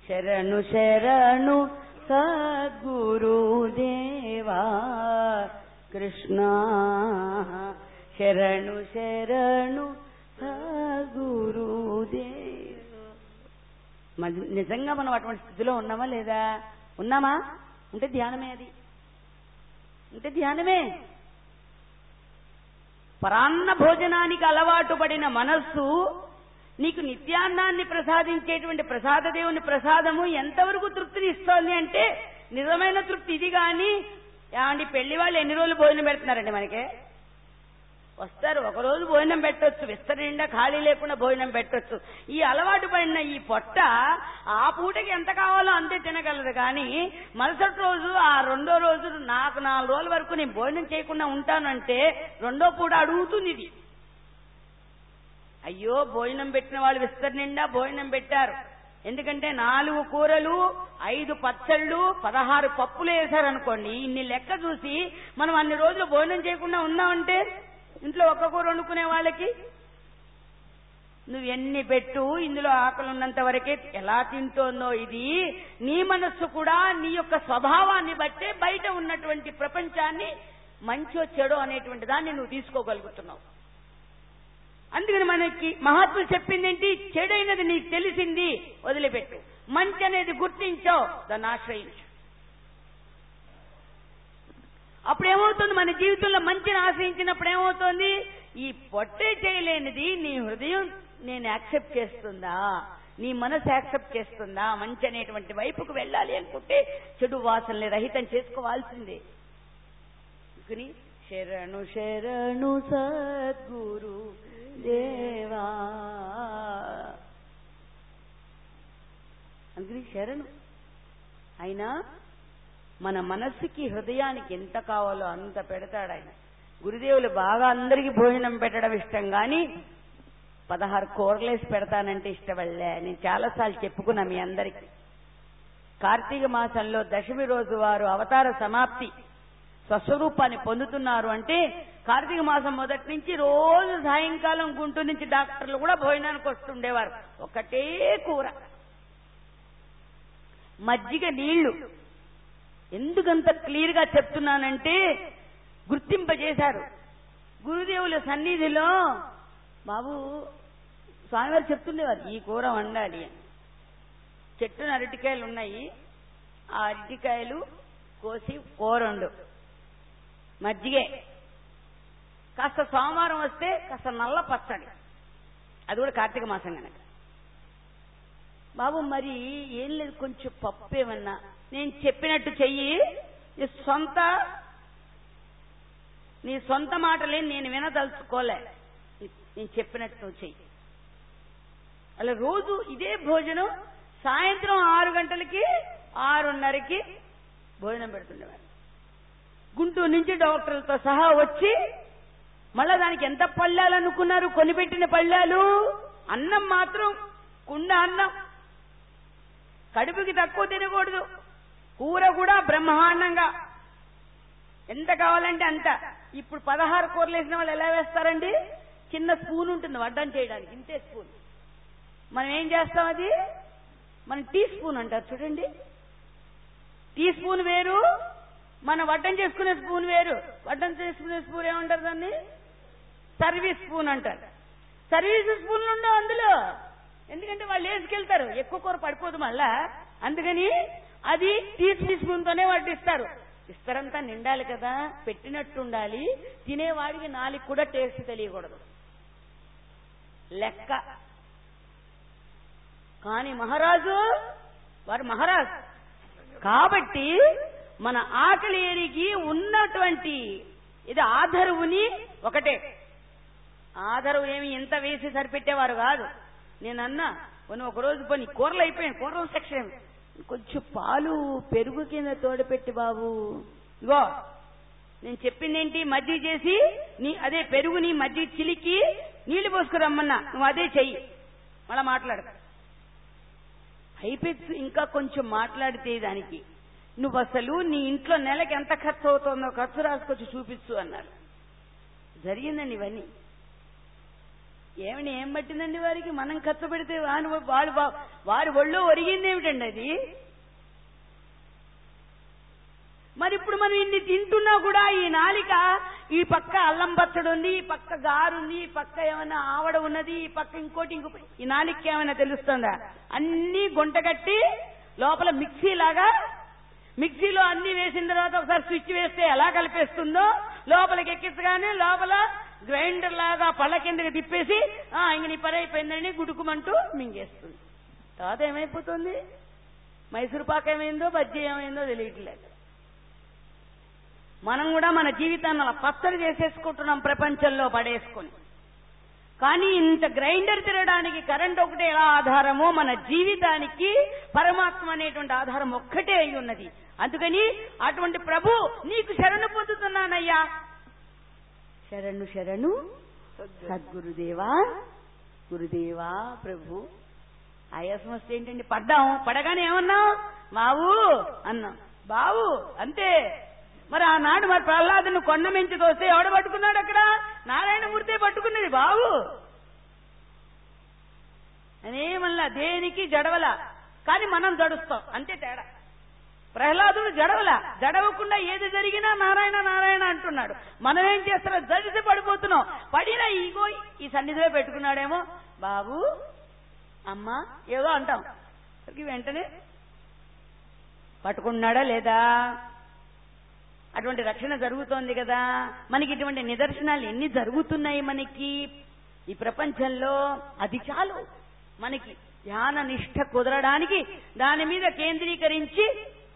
శరణు శరణు సద్గురుదేవా కృష్ణ శరణు శరణు సద్గురుదేవ మన- నిజంగా మనం అటువంటి స్థితిలో ఉన్నామా లేదా ఉన్నామా ఉంటే ధ్యానమే అది ఉంటే ధ్యానమే పరాన్న భోజనానికి అలవాటు పడిన మనస్సు నీకు నిత్యాన్నాన్ని ప్రసాదించేటువంటి ప్రసాద దేవుని ప్రసాదము ఎంతవరకు తృప్తిని ఇస్తోంది అంటే నిజమైన తృప్తి ఇది కానీ ఏమండి పెళ్లి వాళ్ళు ఎన్ని రోజులు భోజనం పెడుతున్నారండి మనకే వస్తారు ఒక రోజు భోజనం పెట్టొచ్చు విస్తర నిండా ఖాళీ లేకుండా భోజనం పెట్టొచ్చు ఈ అలవాటు పడిన ఈ పొట్ట ఆ పూటకి ఎంత కావాలో అంతే తినగలదు కానీ మరుసటి రోజు ఆ రెండో రోజు నాకు నాలుగు రోజుల వరకు నేను భోజనం చేయకుండా ఉంటానంటే రెండో పూట అడుగుతుంది ఇది అయ్యో భోజనం పెట్టిన వాళ్ళు విస్తర నిండా భోజనం పెట్టారు ఎందుకంటే నాలుగు కూరలు ఐదు పచ్చళ్ళు పదహారు పప్పులు వేశారనుకోండి ఇన్ని లెక్క చూసి మనం అన్ని రోజులు భోజనం చేయకుండా ఉన్నామంటే ఇంట్లో ఒక్క కూర వండుకునే వాళ్ళకి నువ్వు ఎన్ని పెట్టు ఇందులో ఆకలి ఉన్నంత వరకే ఎలా తింటోందో ఇది నీ మనస్సు కూడా నీ యొక్క స్వభావాన్ని బట్టే బయట ఉన్నటువంటి ప్రపంచాన్ని మంచో చెడో అనేటువంటి దాన్ని నువ్వు తీసుకోగలుగుతున్నావు అందుకని మనకి మహాత్ములు చెప్పింది ఏంటి చెడైనది నీకు తెలిసింది వదిలిపెట్టు మంచి అనేది గుర్తించావు దాన్ని ఆశ్రయించు అప్పుడు ఏమవుతుంది మన జీవితంలో మంచిని ఆశ్రయించినప్పుడు ఏమవుతుంది ఈ పొట్టే చేయలేనిది నీ హృదయం నేను యాక్సెప్ట్ చేస్తుందా నీ మనసు యాక్సెప్ట్ చేస్తుందా మంచి అనేటువంటి వైపుకు వెళ్ళాలి అనుకుంటే చెడు వాసనని రహితం చేసుకోవాల్సిందే అందుకని శరణు శరణు సద్గురు దేవా అందుకని శరణు అయినా మన మనస్సుకి హృదయానికి ఎంత కావాలో అంత పెడతాడు ఆయన గురుదేవులు బాగా అందరికీ భోజనం పెట్టడం ఇష్టం కానీ పదహారు కూరలేసి పెడతానంటే ఇష్టపడలే నేను చాలాసార్లు చెప్పుకున్నా మీ అందరికీ కార్తీక మాసంలో దశమి రోజు వారు అవతార సమాప్తి స్వస్వరూపాన్ని పొందుతున్నారు అంటే కార్తీక మాసం మొదటి నుంచి రోజు సాయంకాలం గుంటూరు నుంచి డాక్టర్లు కూడా భోజనానికి వస్తుండేవారు ఒకటే కూర మజ్జిగ నీళ్లు ఎందుకంత క్లియర్ గా చెప్తున్నానంటే గుర్తింపజేశారు గురుదేవుల సన్నిధిలో బాబు స్వామివారు చెప్తుండేవారు ఈ కూర వండాలి అని చెట్టున అరటికాయలు ఉన్నాయి ఆ అరటికాయలు కోసి కూరండు మజ్జిగే కాస్త సోమవారం వస్తే కాస్త నల్ల పచ్చడి అది కూడా కార్తీక మాసం కనుక బాబు మరి ఏం లేదు కొంచెం పప్పు ఏమన్నా నేను చెప్పినట్టు చెయ్యి నీ సొంత నీ సొంత మాటలే నేను వినదలుచుకోలే నేను చెప్పినట్టు నువ్వు చెయ్యి అలా రోజు ఇదే భోజనం సాయంత్రం ఆరు గంటలకి ఆరున్నరకి భోజనం పెడుతుండేవారు గుంటూరు నుంచి డాక్టర్లతో సహా వచ్చి మళ్ళా దానికి ఎంత పళ్ళాలు అనుకున్నారు కొనిపెట్టిన పళ్ళాలు అన్నం మాత్రం కుండ అన్నం కడుపుకి తక్కువ తినకూడదు కూర కూడా బ్రహ్మాండంగా ఎంత కావాలంటే అంత ఇప్పుడు పదహారు కూరలు వేసిన వాళ్ళు ఎలా వేస్తారండి చిన్న స్పూన్ ఉంటుంది వడ్డం చేయడానికి ఇంతే స్పూన్ మనం ఏం చేస్తాం అది మనం టీ స్పూన్ అంటారు చూడండి టీ స్పూన్ వేరు మన వడ్డం చేసుకునే స్పూన్ వేరు వడ్డం చేసుకునే స్పూన్ ఏమంటారు దాన్ని సర్వీస్ స్పూన్ అంటారు సర్వీస్ స్పూన్లు ఉండవు అందులో ఎందుకంటే వాళ్ళు వేసుకెళ్తారు ఎక్కువ కూర పడిపోదు మళ్ళా అందుకని అది టీ స్పూన్ తోనే వడ్డిస్తారు ఇస్తారంతా నిండాలి కదా పెట్టినట్టు ఉండాలి తినేవాడికి నాలుగు కూడా టేస్ట్ తెలియకూడదు లెక్క కానీ మహారాజు వారు మహారాజు కాబట్టి మన ఆకలి ఎరిగి ఉన్నటువంటి ఇది ఆధరువుని ఒకటే ఆధరువు ఏమి ఎంత వేసి సరిపెట్టేవారు కాదు నేనన్నా కొన్ని ఒక రోజు పని కూరలు అయిపోయాయి కూరల సెక్షన్ కొంచెం పాలు పెరుగు కింద తోడపెట్టి బాబు ఇగో నేను చెప్పిందేంటి మజ్జిగ చేసి నీ అదే పెరుగుని మజ్జిగ చిలికి నీళ్లు పోసుకురమ్మన్నా నువ్వు అదే చెయ్యి మళ్ళా మాట్లాడు అయిపోయి ఇంకా కొంచెం మాట్లాడితే దానికి నువ్వు అసలు నీ ఇంట్లో నెలకి ఎంత ఖర్చు అవుతుందో ఖర్చు రాసుకొచ్చి చూపించు అన్నారు జరిగిందండి ఇవన్నీ ఏమని ఏం పట్టిందండి వారికి మనం ఖర్చు పెడితే వాని వాడు బా- వారి ఒళ్ళో ఒరిగింది ఏమిటండి అది మరి ఇప్పుడు మనం ఇన్ని తింటున్నా కూడా ఈ నాలిక ఈ పక్క అల్లం పచ్చడి ఉంది ఈ పక్క గారు ఉంది ఈ పక్క ఏమైనా ఆవడ ఉన్నది ఈ పక్క ఇంకోటి ఇంకో ఈ నాలిక ఏమైనా తెలుస్తుందా అన్ని గుంట కట్టి లోపల మిక్సీ లాగా మిక్సీలో అన్ని వేసిన తర్వాత ఒకసారి స్విచ్ వేస్తే ఎలా కలిపేస్తుందో లోపలికి ఎక్కించగానే లోపల గ్రైండర్ లాగా పళ్ళ కిందకి తిప్పేసి ఆ ఇంక నీ పని అయిపోయిందని గుడుకుమంటూ మింగేస్తుంది తర్వాత ఏమైపోతుంది మైసూరు పాక ఏమైందో బజ్జీ ఏమైందో తెలియట్లేదు మనం కూడా మన జీవితాన్ని అలా పచ్చడి చేసేసుకుంటున్నాం ప్రపంచంలో పడేసుకొని కానీ ఇంత గ్రైండర్ తిరగడానికి కరెంట్ ఒకటే ఎలా ఆధారమో మన జీవితానికి పరమాత్మ అనేటువంటి ఆధారం ఒక్కటే అయి ఉన్నది అందుకని అటువంటి ప్రభు నీకు శరణు పొందుతున్నానయ్యా శరణు శరణు సద్గురుదేవా గురుదేవా ప్రభు ఆయాసం వస్తే ఏంటండి పడ్డాం పడగానే ఏమన్నాం మావు అన్నాం బావు అంతే మరి ఆనాడు మరి ప్రహ్లాదుని కొండ మించి తోస్తే ఎవడు పట్టుకున్నాడు అక్కడ నారాయణమూర్తే పట్టుకున్నది బావు అనే మళ్ళా దేనికి జడవల కానీ మనం జడుస్తాం అంతే తేడా ప్రహ్లాదుడు జడవల జడవకుండా ఏది జరిగినా నారాయణ నారాయణ అంటున్నాడు మనం ఏం చేస్తున్నాం జడిసి పడిపోతున్నాం పడినా ఈగో ఈ సన్నిధిలో పెట్టుకున్నాడేమో బాబు అమ్మా ఏదో అంటాం సరికి వెంటనే పట్టుకున్నాడా లేదా అటువంటి రక్షణ జరుగుతోంది కదా మనకి ఇటువంటి నిదర్శనాలు ఎన్ని జరుగుతున్నాయి మనకి ఈ ప్రపంచంలో అది చాలు మనకి ధ్యాన నిష్ఠ కుదరడానికి దాని మీద కేంద్రీకరించి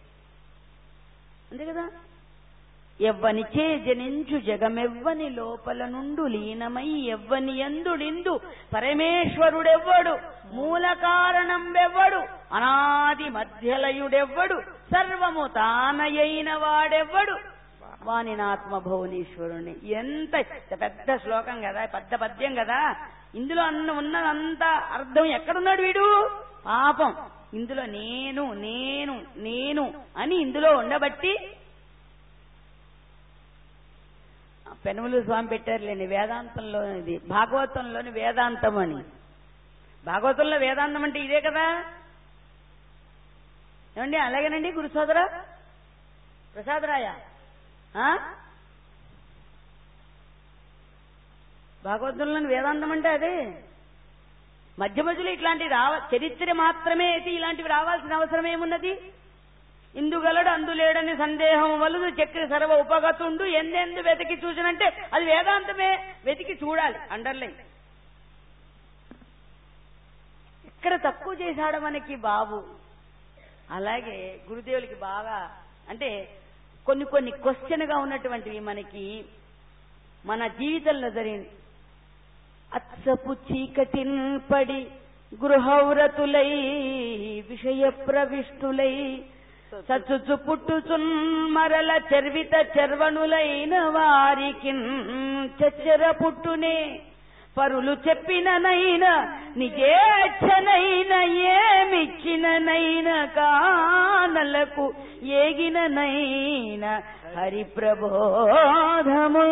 అంతే కదా ఎవ్వని చే జనించు జగమెవ్వని లోపల నుండు లీనమై ఎవ్వని ఎందుడిందు పరమేశ్వరుడెవ్వడు మూల కారణం వెవ్వడు అనాది మధ్యలయుడెవ్వడు సర్వము తానయైన వాడెవ్వడు వానినాత్మ భువనేశ్వరుణ్ణి ఎంత పెద్ద శ్లోకం కదా పెద్ద పద్యం కదా ఇందులో అన్న ఉన్నదంతా అర్థం ఎక్కడున్నాడు వీడు పాపం ఇందులో నేను నేను నేను అని ఇందులో ఉండబట్టి పెనుమలు స్వామి పెట్టారులేండి వేదాంతంలో ఇది భాగవతంలోని వేదాంతం అని భాగవతంలో వేదాంతం అంటే ఇదే కదా ఏమండి అలాగేనండి గురు సోదర ప్రసాదరాయ ఆ? భాగవతంలోని వేదాంతం అంటే అదే మధ్య మధ్యలో ఇట్లాంటివి రావ చరిత్ర మాత్రమే అయితే ఇలాంటివి రావాల్సిన అవసరం ఏమున్నది ఇందుగలడు అందులేడని సందేహం వలదు చక్రి సర్వ ఉపగతుండు ఎందెందు వెతికి చూసినంటే అది వేదాంతమే వెతికి చూడాలి అండర్లైన్ ఎక్కడ తక్కువ చేశాడు మనకి బాబు అలాగే గురుదేవులకి బాగా అంటే కొన్ని కొన్ని క్వశ్చన్ గా ఉన్నటువంటివి మనకి మన జీవితంలో జరిగింది అచ్చపు చీకటిన్ పడి గృహవ్రతులై విషయ ప్రవిష్టులై చచ్చుచు పుట్టుచున్ మరల చర్విత చర్వణులైన వారికి చచ్చర పుట్టునే పరులు చెప్పిననైన నిజేచ్ఛనైన ఏమిచ్చిననైన కానలకు ఏగిననైన హరిప్రబోధము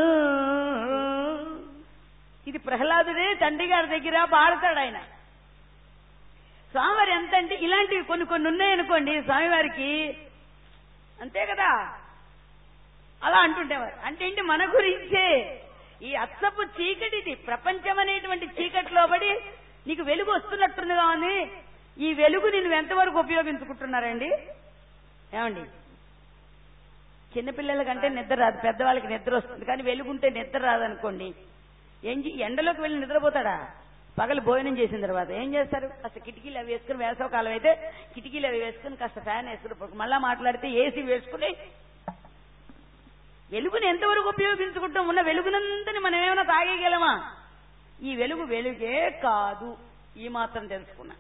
ఇది ప్రహ్లాదుడే తండ్రి గారి దగ్గర పాడతాడు ఆయన స్వామివారి ఎంత అంటే ఇలాంటివి కొన్ని కొన్ని ఉన్నాయనుకోండి స్వామివారికి అంతే కదా అలా అంటుంటేవారు అంటే ఏంటి మన గురించే ఈ అచ్చపు చీకటిది ప్రపంచం అనేటువంటి చీకట్లో పడి నీకు వెలుగు వస్తున్నట్టుందిగా ఉంది ఈ వెలుగు నేను ఎంతవరకు ఉపయోగించుకుంటున్నారండి ఏమండి చిన్నపిల్లల కంటే నిద్ర రాదు పెద్దవాళ్ళకి నిద్ర వస్తుంది కానీ వెలుగుంటే నిద్ర రాదనుకోండి ఏం చే- ఎండలోకి వెళ్ళి నిద్రపోతాడా పగలు భోజనం చేసిన తర్వాత ఏం చేస్తారు కాస్త కిటికీలు అవి వేసుకుని వేసవకాలం అయితే కిటికీలు అవి వేసుకుని కాస్త ఫ్యాన్ వేసుకుని పడుకో- మళ్ళా మాట్లాడితే ఏసీ వేసుకుని వెలుగుని ఎంతవరకు ఉపయోగించుకుంటాం ఉన్న వెలుగునంతని మనం ఏమైనా తాగేయగలమా ఈ వెలుగు వెలుగే కాదు ఈ మాత్రం తెలుసుకున్నా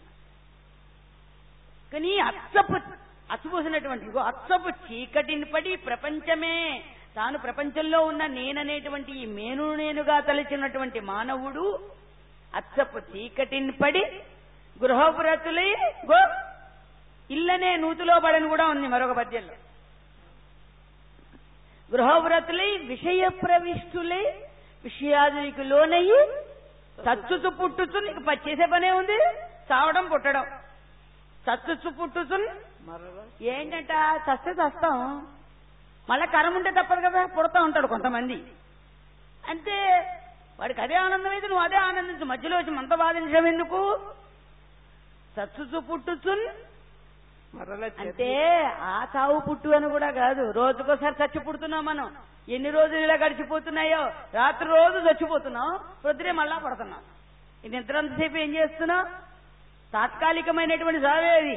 కానీ అచ్చపు అచ్చుపోసినటువంటి ఇగో అచ్చపు చీకటిని పడి ప్రపంచమే తాను ప్రపంచంలో ఉన్న నేననేటువంటి ఈ మేను నేనుగా తలచినటువంటి మానవుడు అచ్చపు చీకటిని పడి గృహవ్రతులై గో ఇల్లనే నూతులో పడని కూడా ఉంది మరొక పద్యంలో గృహవ్రతులై విషయ ప్రవిష్టులై విషయాదులకు లోనయ్యి చచ్చుచు పుట్టుచు నీకు ప- చేసే పనే ఉంది చావడం పుట్టడం చచ్చుచు పుట్టుచు మరలా ఏంటంట చస్తే చస్తాం మళ్ళా కరం ఉంటే తప్పదు కదా పుడతా ఉంటాడు కొంతమంది అంతే వాడికి అదే ఆనందం అయితే నువ్వు అదే ఆనందించు మధ్యలో వచ్చి మంత బాధించడం ఎందుకు చచ్చుచు పుట్టుచున్ మరలా అంటే ఆ చావు పుట్టు అని కూడా కాదు రోజుకోసారి చచ్చి పుడుతున్నాం మనం ఎన్ని రోజులు ఇలా గడిచిపోతున్నాయో రాత్రి రోజు చచ్చిపోతున్నాం పొద్దునే మళ్ళా పడుతున్నాం ఈ నిద్రంతసేపు ఏం చేస్తున్నాం తాత్కాలికమైనటువంటి సావేది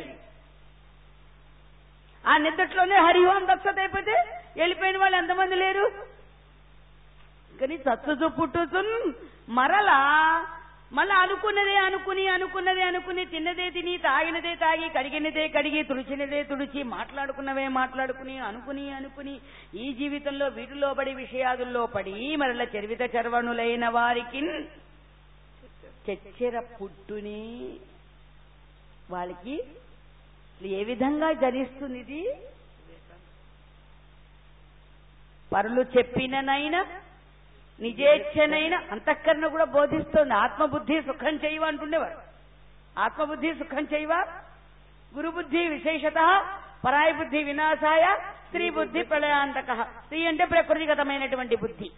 ఆ నిద్రలోనే హరిహోం దక్షత అయిపోతే వెళ్ళిపోయిన వాళ్ళు ఎంతమంది లేరు కానీ చచ్చుచు పుట్టుచున్ మరలా మళ్ళా అనుకున్నదే అనుకుని అనుకున్నదే అనుకుని తిన్నదే తిని తాగినదే తాగి కడిగినదే కడిగి తుడిచినదే తుడిచి మాట్లాడుకున్నవే మాట్లాడుకుని అనుకుని అనుకుని ఈ జీవితంలో వీటిలో పడి విషయాదుల్లో పడి మరల చరివిత చర్వణులైన వారికి చెచ్చెర పుట్టుని వాళ్ళకి ఏ విధంగా జనిస్తుంది ఇది పరులు చెప్పిననైనా నిజేచ్ఛనైన అంతఃకరణ కూడా బోధిస్తోంది ఆత్మబుద్ధి సుఖం చేయవ అంటుండేవారు ఆత్మబుద్ధి సుఖం చేయవ గురుబుద్ధి విశేషత పరాయి బుద్ధి వినాశాయ స్త్రీ బుద్ధి ప్రళయాంతక స్త్రీ అంటే ప్రకృతిగతమైనటువంటి బుద్ధి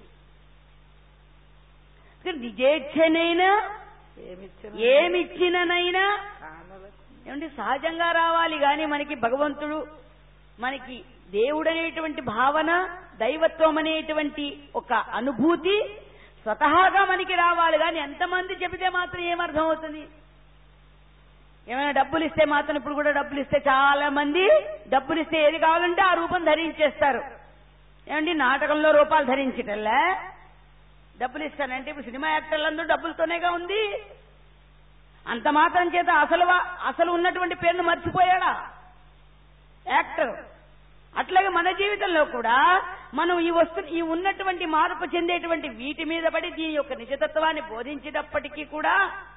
నిజేచ్ఛనైనా ఏమిచ్చిన ఏమిచ్చిననైనా కానలకు ఏమంటే సహజంగా రావాలి గాని మనకి భగవంతుడు మనకి దేవుడనేటువంటి భావన దైవత్వం అనేటువంటి ఒక అనుభూతి స్వతహాగా మనకి రావాలి గాని ఎంతమంది చెబితే మాత్రం ఏమర్థం అవుతుంది ఏమైనా డబ్బులు ఇస్తే మాత్రం ఇప్పుడు కూడా డబ్బులు ఇస్తే చాలా మంది డబ్బులు ఇస్తే ఏది కావాలంటే ఆ రూపం ధరించేస్తారు ఏమండి నాటకంలో రూపాలు ధరించటల్లా డబ్బులు ఇస్తానంటే ఇప్పుడు సినిమా యాక్టర్లందరూ డబ్బులతోనేగా ఉంది అంత మాత్రం చేత అసలు వా- అసలు ఉన్నటువంటి పేరును మర్చిపోయాడా యాక్టర్ అట్లాగే మన జీవితంలో కూడా మనం ఈ వస్తు ఈ ఉన్నటువంటి మార్పు చెందేటువంటి వీటి మీద పడి దీని యొక్క నిజతత్వాన్ని బోధించేటప్పటికీ కూడా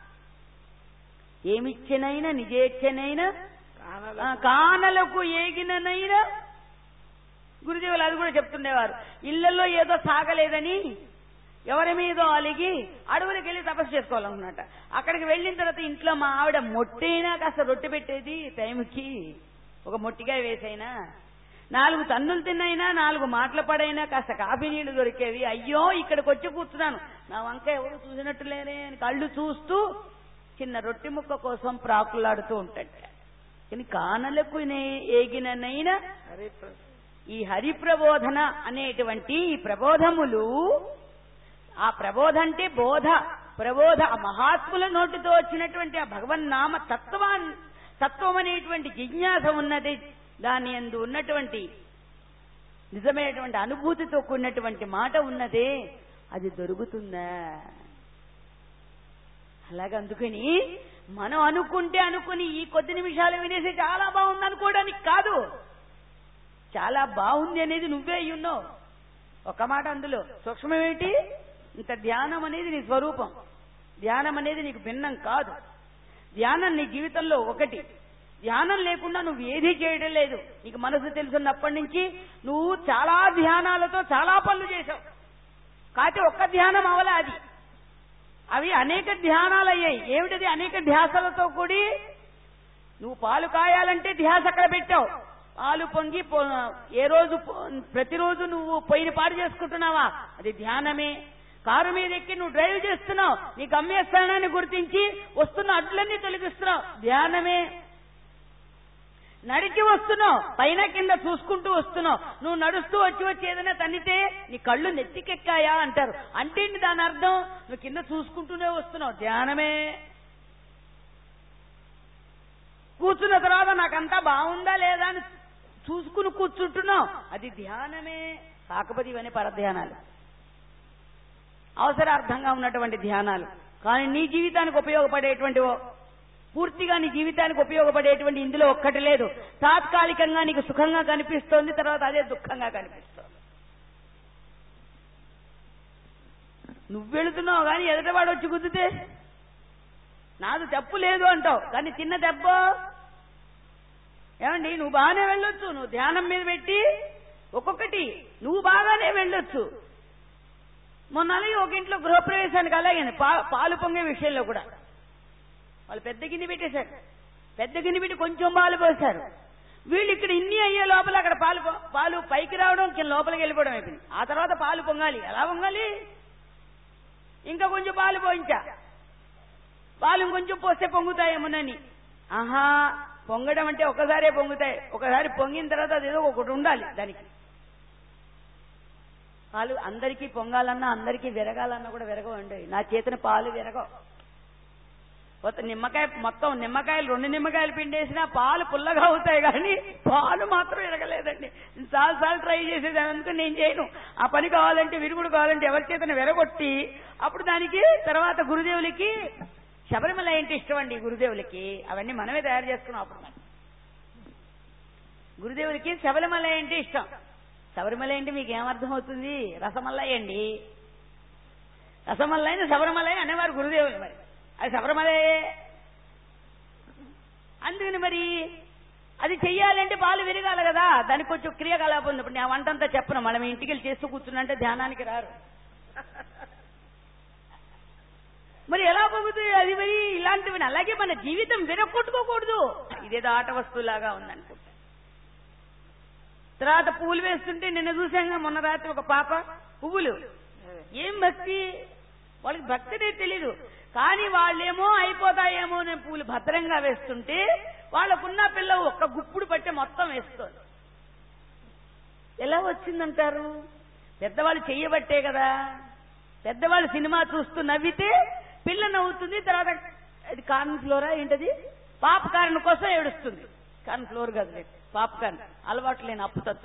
ఏమిచ్చనైనా నిజేచ్చనైనా ఆ, కానలకు కానలకు ఏగిననైనా గురుదేవులు అది కూడా చెప్తుండేవారు ఇళ్లలో ఏదో సాగలేదని ఎవరి మీదో అలిగి అడవులకు వెళ్ళి తపస్సు చేసుకోవాలన్నమాట అక్కడికి వెళ్ళిన తర్వాత ఇంట్లో మా ఆవిడ మొట్టైనా కాస్త రొట్టె పెట్టేది టైంకి ఒక మొట్టిగా వేసైనా నాలుగు తన్నులు తిన్నైనా నాలుగు మాటల పడైనా కాస్త కాఫీ నీళ్లు దొరికేవి అయ్యో ఇక్కడికి వచ్చి కూర్చున్నాను నా వంక ఎవరు చూసినట్టు లేరే అని కళ్ళు చూస్తూ చిన్న రొట్టె ముక్క కోసం ప్రాకులాడుతూ ఉంటాడు కానీ కానలకు నే- ఏగిననైనా హరి ప్ర- ఈ హరి ప్రబోధన అనేటువంటి ఈ ప్రబోధములు ఆ ప్రబోధ అంటే బోధ ప్రబోధ ఆ మహాత్ముల నోటితో వచ్చినటువంటి ఆ భగవన్నామ తత్వాన్ తత్వం అనేటువంటి జిజ్ఞాస ఉన్నది దాని అందు ఉన్నటువంటి నిజమైనటువంటి అనుభూతితో కూడినటువంటి మాట ఉన్నదే అది దొరుకుతుందా అలాగే అందుకని మనం అనుకుంటే అనుకుని ఈ కొద్ది నిమిషాలు వినేసి చాలా బాగుంది అనుకోవడానికి కాదు చాలా బాగుంది అనేది నువ్వే అయ్యున్నావు ఒక మాట అందులో సూక్ష్మమేంటి ఇంత ధ్యానం అనేది నీ స్వరూపం ధ్యానం అనేది నీకు భిన్నం కాదు ధ్యానం నీ జీవితంలో ఒకటి ధ్యానం లేకుండా నువ్వు ఏదీ చేయడం లేదు నీకు మనసు తెలుసున్నప్పటి నుంచి నువ్వు చాలా ధ్యానాలతో చాలా పనులు చేశావు కాకపోతే ఒక్క ధ్యానం అవలా అది అవి అనేక ధ్యానాలు అయ్యాయి ఏమిటది అనేక ధ్యాసలతో కూడి నువ్వు పాలు కాయాలంటే ధ్యాస అక్కడ పెట్టావు పాలు పొంగి పో- ఏ రోజు పో- ప్రతిరోజు నువ్వు పొయ్యిని పాడు చేసుకుంటున్నావా అది ధ్యానమే కారు మీద ఎక్కి నువ్వు డ్రైవ్ చేస్తున్నావు నీ గమ్యస్థానాన్ని గుర్తించి వస్తున్న అడ్లన్నీ తొలగిస్తున్నావు ధ్యానమే నడిచి వస్తున్నావు పైన కింద చూసుకుంటూ వస్తున్నావు నువ్వు నడుస్తూ వచ్చి వచ్చి ఏదైనా తన్నితే నీ కళ్ళు నెత్తికెక్కాయా అంటారు అంటే ఏంటి దాని అర్థం నువ్వు కింద చూసుకుంటూనే వస్తున్నావు ధ్యానమే కూర్చున్న తర్వాత నాకంతా బాగుందా లేదా అని చూసుకుని కూర్చుంటున్నావు అది ధ్యానమే కాకపోతే ఇవన్నీ పరధ్యానాలు అవసరార్థంగా ఉన్నటువంటి ధ్యానాలు కానీ నీ జీవితానికి ఉపయోగపడేటువంటి ఓ- పూర్తిగా నీ జీవితానికి ఉపయోగపడేటువంటి ఇందులో ఒక్కటి లేదు తాత్కాలికంగా నీకు సుఖంగా కనిపిస్తోంది తర్వాత అదే దుఃఖంగా కనిపిస్తోంది నువ్వు వెళుతున్నావు కానీ ఎదుటవాడు వచ్చి గుద్దితే నాది తప్పు లేదు అంటావు కానీ చిన్న దెబ్బ ఏమండి నువ్వు బాగానే వెళ్ళొచ్చు నువ్వు ధ్యానం మీద పెట్టి ఒక్కొక్కటి నువ్వు బాగానే వెళ్ళొచ్చు మొన్న అలాగే ఒక ఇంట్లో గృహప్రవేశానికి అలాగే పా- పాలు పొంగే విషయంలో కూడా వాళ్ళు పెద్ద గిన్నె పెట్టేశారు పెద్ద గిన్నె పెట్టి కొంచెం పాలు పోసారు వీళ్ళు ఇక్కడ ఇన్ని అయ్యే లోపల అక్కడ పాలు పో- పాలు పైకి రావడం కింద లోపలికి వెళ్ళిపోవడం అయిపోయింది ఆ తర్వాత పాలు పొంగాలి ఎలా పొంగాలి ఇంకా కొంచెం పాలు పోయించా పాలు ఇంకొంచెం పోస్తే పొంగుతాయేమోనని ఆహా పొంగడం అంటే ఒకసారే పొంగుతాయి ఒకసారి పొంగిన తర్వాత అదేదో ఒకటి ఉండాలి దానికి పాలు అందరికీ పొంగాలన్నా అందరికీ విరగాలన్నా కూడా విరగవండి నా చేతిన పాలు విరగవు మొత్తం నిమ్మకాయ మొత్తం నిమ్మకాయలు రెండు నిమ్మకాయలు పిండేసినా పాలు పుల్లగా అవుతాయి కానీ పాలు మాత్రం ఎరగలేదండి చాలా సార్లు ట్రై చేసేదాన్ని అందుకని నేను చేయను ఆ పని కావాలంటే విరుగుడు కావాలంటే ఎవరి చేతన విరగొట్టి అప్పుడు దానికి తర్వాత గురుదేవులకి శబరిమల ఏంటి ఇష్టం అండి గురుదేవులకి అవన్నీ మనమే తయారు చేసుకున్నాం అప్పుడు మరి. గురుదేవులకి శబరిమల ఏంటి ఇష్టం శబరిమల ఏంటి మీకు ఏమర్థం అవుతుంది రసమల్లయ్య అండి రసమల్లైన శబరిమలై అనేవారు గురుదేవులు మరి అది శబరిమలే అందుకని మరి అది చెయ్యాలంటే పాలు విరగాలి కదా దానికి కొంచెం క్రియాకలాపం ఉంది ఇప్పుడు నేను వంటంతా చెప్పను మనం ఇంటికి వెళ్ళి చేస్తూ కూర్చున్నంటే ధ్యానానికి రారు మరి ఎలా పొగుతుంది అది మరి ఇలాంటివి అలాగే మన జీవితం విరగొట్టుకోకూడదు ఇదేదో ఆట వస్తువులాగా ఉందనుకుంటా తర్వాత పువ్వులు వేస్తుంటే నిన్న చూసాగా మొన్న రాత్రి ఒక పాప పువ్వులు ఏం భక్తి వాళ్ళకి భక్తి అనేది తెలీదు కానీ వాళ్ళేమో అయిపోతాయేమో అనే పూలు భద్రంగా వేస్తుంటే వాళ్ళకున్న పిల్ల ఒక్క గుప్పుడు పట్టే మొత్తం వేస్తుంది ఎలా వచ్చిందంటారు పెద్దవాళ్ళు చెయ్యబట్టే కదా పెద్దవాళ్ళు సినిమా చూస్తూ నవ్వితే పిల్ల నవ్వుతుంది తర్వాత అది కార్న్ ఫ్లోరా ఏంటది పాప్కార్న్ కోసం ఏడుస్తుంది కార్న్ ఫ్లోర్ కదలే పాప్కార్న్ అలవాటు లేని అప్పుతచ్చు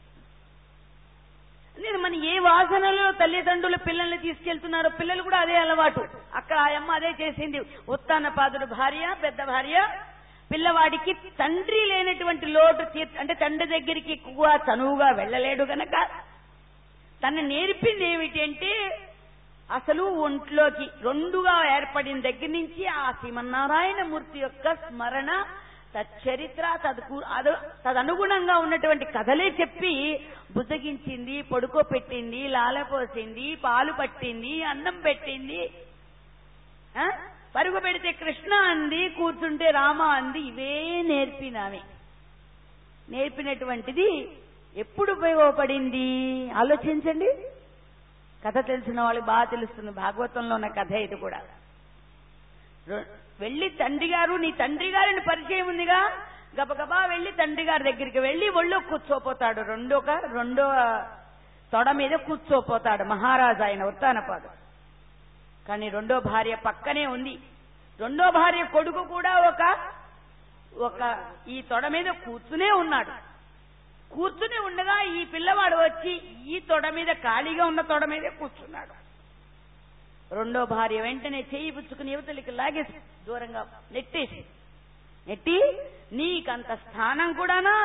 నేను మన ఏ వాసనలో తల్లిదండ్రులు పిల్లల్ని తీసుకెళ్తున్నారో పిల్లలు కూడా అదే అలవాటు అక్కడ ఆ అమ్మ అదే చేసింది ఉత్తాన పాదుడు భార్య పెద్ద భార్య పిల్లవాడికి తండ్రి లేనటువంటి లోటు తీర్ అంటే తండ్రి దగ్గరికి ఎక్కువ చనువుగా వెళ్ళలేడు గనక తను నేర్పింది ఏమిటి అంటే అసలు ఒంట్లోకి రెండుగా ఏర్పడిన దగ్గర నుంచి ఆ శ్రీమన్నారాయణ మూర్తి యొక్క స్మరణ తచ్చరిత్ర తదకు అద- తదనుగుణంగా ఉన్నటువంటి కథలే చెప్పి బుసగించింది పడుకోపెట్టింది లాలపోసింది పాలు పట్టింది అన్నం పెట్టింది ఆ? పరుగు పెడితే కృష్ణ అంది కూర్చుంటే రామ అంది ఇవే నేర్పినామే నేర్పినటువంటిది ఎప్పుడు ఉపయోగపడింది ఆలోచించండి కథ తెలిసిన వాళ్ళకి బాగా తెలుస్తుంది భాగవతంలో ఉన్న కథ ఇది కూడా రొ- వెళ్ళి తండ్రి గారు నీ తండ్రి గారిని పరిచయం ఉందిగా గబగబా వెళ్ళి తండ్రి గారి దగ్గరికి వెళ్ళి ఒళ్ళో కూర్చోపోతాడు రెండో రెండో తొడ మీద కూర్చోపోతాడు మహారాజు ఆయన ఉత్తానపాదు కానీ రెండో భార్య పక్కనే ఉంది రెండో భార్య కొడుకు కూడా ఒక ఒక ఈ తొడ మీద కూర్చునే ఉన్నాడు కూర్చుని ఉండగా ఈ పిల్లవాడు వచ్చి ఈ తొడ మీద ఖాళీగా ఉన్న తొడ మీదే కూర్చున్నాడు రెండో భార్య వెంటనే చేయి పుచ్చుకుని యువతలకి లాగేసి దూరంగా నెట్టేసి నెట్టి నీకంత స్థానం కూడానా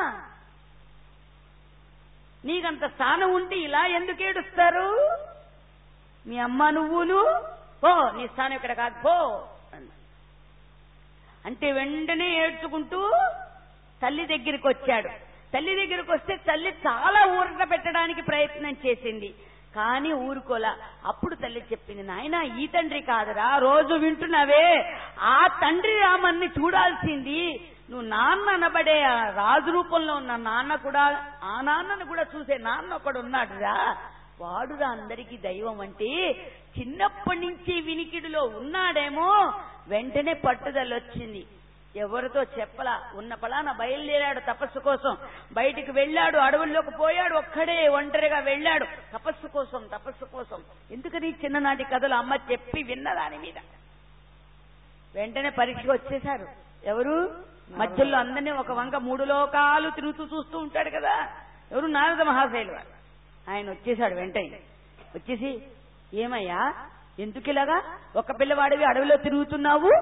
నీకంత స్థానం ఉంటే ఇలా ఎందుకు ఏడుస్తారు మీ అమ్మ నువ్వును పో నీ స్థానం ఇక్కడ కాదు పో అన్న. అంటే వెంటనే ఏడ్చుకుంటూ తల్లి దగ్గరికి వచ్చాడు తల్లి దగ్గరికి వస్తే తల్లి చాలా ఊరట పెట్టడానికి ప్రయత్నం చేసింది కానీ ఊరుకోలా అప్పుడు తల్లి చెప్పింది నాయన ఈ తండ్రి కాదురా రోజు వింటున్నావే ఆ తండ్రి రామన్ని చూడాల్సింది నువ్వు నాన్న అనబడే ఆ రాజు రూపంలో ఉన్న నాన్న కూడా ఆ నాన్నను కూడా చూసే నాన్న ఒకడు ఉన్నాడురా వాడురా అందరికీ దైవం అంటే చిన్నప్పటి నుంచి వినికిడిలో ఉన్నాడేమో వెంటనే పట్టుదల వచ్చింది ఎవరితో చెప్పలా ఉన్న పలాన బయలుదేరాడు తపస్సు కోసం బయటికి వెళ్ళాడు అడవుల్లోకి పోయాడు ఒక్కడే ఒంటరిగా వెళ్ళాడు తపస్సు కోసం తపస్సు కోసం ఎందుకని చిన్ననాటి కథలు అమ్మ చెప్పి విన్న దాని మీద వెంటనే పరీక్షకు వచ్చేశారు ఎవరు మధ్యలో అందరినీ ఒక వంక మూడు లోకాలు తిరుగుతూ చూస్తూ ఉంటాడు కదా ఎవరు నారద మహాశైలు వారు ఆయన వచ్చేశాడు వెంటనే వచ్చేసి ఏమయ్యా ఎందుకు ఇలాగా ఒక పిల్లవాడివి అడవిలో తిరుగుతున్నావు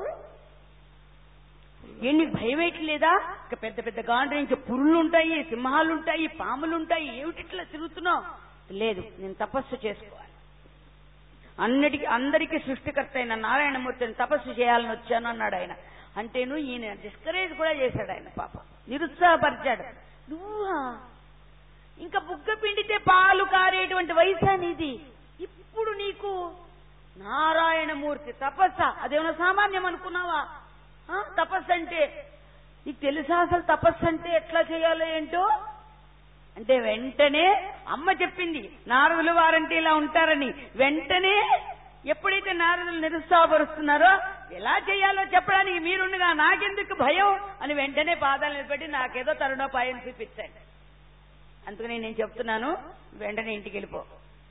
ఏం నీకు భయం వేయట్లేదా ఇక పెద్ద పెద్ద గాండ్రించి పురులుంటాయి సింహాలుంటాయి పాములుంటాయి ఏమిటి ఇట్లా తిరుగుతున్నావు లేదు నేను తపస్సు చేసుకోవాలి అన్నిటికీ అందరికీ సృష్టికర్త అయిన నారాయణమూర్తిని తపస్సు చేయాలని వచ్చాను అన్నాడు ఆయన అంటేను ఈయన డిస్కరేజ్ కూడా చేశాడు ఆయన పాప నిరుత్సాహపరిచాడు నువ్వా ఇంకా బుగ్గ పిండితే పాలు కారేటువంటి వయసా నీది ఇప్పుడు నీకు నారాయణమూర్తి తపస్స అదేమన్నా సామాన్యం అనుకున్నావా ఆ, తపస్సు అంటే నీకు తెలుసా అసలు తపస్సు అంటే ఎట్లా చేయాలో ఏంటో అంటే వెంటనే అమ్మ చెప్పింది నారదులు వారంటే ఇలా ఉంటారని వెంటనే ఎప్పుడైతే నారదులు నిరుత్సాహపరుస్తున్నారో ఎలా చేయాలో చెప్పడానికి మీరుండగా నాకెందుకు భయం అని వెంటనే పాదాలు నిలబెట్టి నాకేదో తరుణోపాయం చూపించండి అందుకని నేను చెప్తున్నాను వెంటనే ఇంటికి వెళ్ళిపో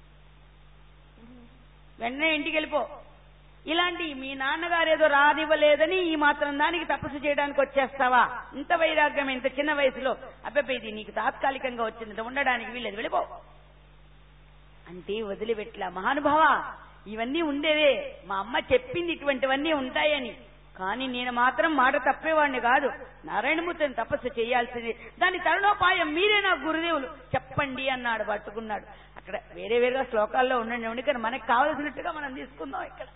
వెంటనే ఇంటికి వెళ్ళిపో ఇలాంటి మీ నాన్నగారు ఏదో రానివ్వలేదని ఈ మాత్రం దానికి తపస్సు చేయడానికి వచ్చేస్తావా ఇంత వైరాగ్యం ఇంత చిన్న వయసులో అబ్బాయి ఇది నీకు తాత్కాలికంగా వచ్చింది ఉండడానికి వీలేదు వెళ్ళిపో అంటే వదిలిపెట్లా మహానుభావ ఇవన్నీ ఉండేవే మా అమ్మ చెప్పింది ఇటువంటివన్నీ ఉంటాయని కానీ నేను మాత్రం మాట తప్పేవాడిని కాదు నారాయణమూర్తిని తపస్సు చేయాల్సింది దాని తరుణోపాయం మీరే నా గురుదేవులు చెప్పండి అన్నాడు పట్టుకున్నాడు అక్కడ వేరే వేరేగా శ్లోకాల్లో ఉండండి కానీ మనకు కావలసినట్టుగా మనం తీసుకుందాం ఇక్కడ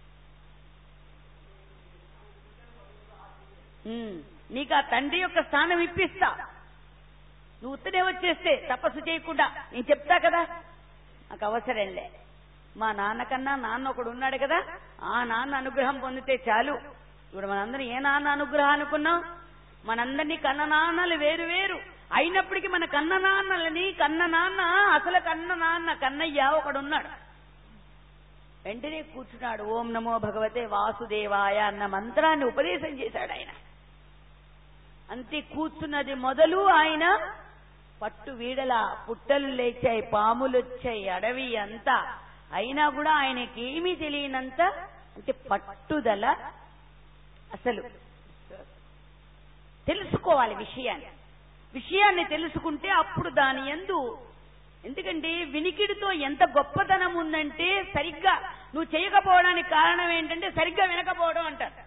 ఉమ్, నీకు ఆ తండ్రి యొక్క స్థానం ఇప్పిస్తా నువ్వు ఉత్తనే వచ్చేస్తే తపస్సు చేయకుండా నేను చెప్తా కదా నాకు అవసరంలే మా నాన్నకన్నా నాన్న ఒకడు ఉన్నాడు కదా ఆ నాన్న అనుగ్రహం పొందితే చాలు ఇప్పుడు మనందరం ఏ నాన్న అనుగ్రహం అనుకున్నాం మనందరినీ కన్న నాన్నలు వేరు వేరు అయినప్పటికీ మన కన్న నాన్నలని కన్న నాన్న అసలు కన్న నాన్న కన్నయ్య ఒకడున్నాడు వెంటనే కూర్చున్నాడు ఓం నమో భగవతే వాసుదేవాయ అన్న మంత్రాన్ని ఉపదేశం చేశాడు ఆయన అంతే కూర్చున్నది మొదలు ఆయన పట్టు వీడల పుట్టలు లేచాయి పాములు వచ్చాయి అడవి అంతా అయినా కూడా ఆయనకి ఏమీ తెలియనంత అంటే పట్టుదల అసలు తెలుసుకోవాలి విషయాన్ని విషయాన్ని తెలుసుకుంటే అప్పుడు దాని ఎందు ఎందుకంటే వినికిడితో ఎంత గొప్పతనం ఉందంటే సరిగ్గా నువ్వు చేయకపోవడానికి కారణం ఏంటంటే సరిగ్గా వినకపోవడం అంటారు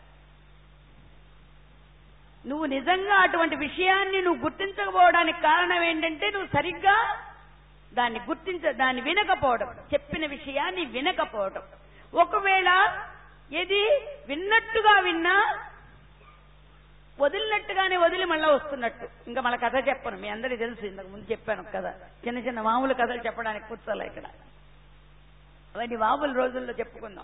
నువ్వు నిజంగా అటువంటి విషయాన్ని నువ్వు గుర్తించకపోవడానికి కారణం ఏంటంటే నువ్వు సరిగ్గా దాన్ని గుర్తించ దాన్ని వినకపోవడం చెప్పిన విషయాన్ని వినకపోవడం ఒకవేళ ఏది విన్నట్టుగా విన్నా వదిలినట్టుగానే వదిలి మళ్ళా వస్తున్నట్టు ఇంకా మన కథ చెప్పను మీ అందరికీ తెలుసు ఇంతకు ముందు చెప్పాను కథ చిన్న చిన్న మామూలు కథలు చెప్పడానికి కూర్చోలే ఇక్కడ అవన్నీ మామూలు రోజుల్లో చెప్పుకుందాం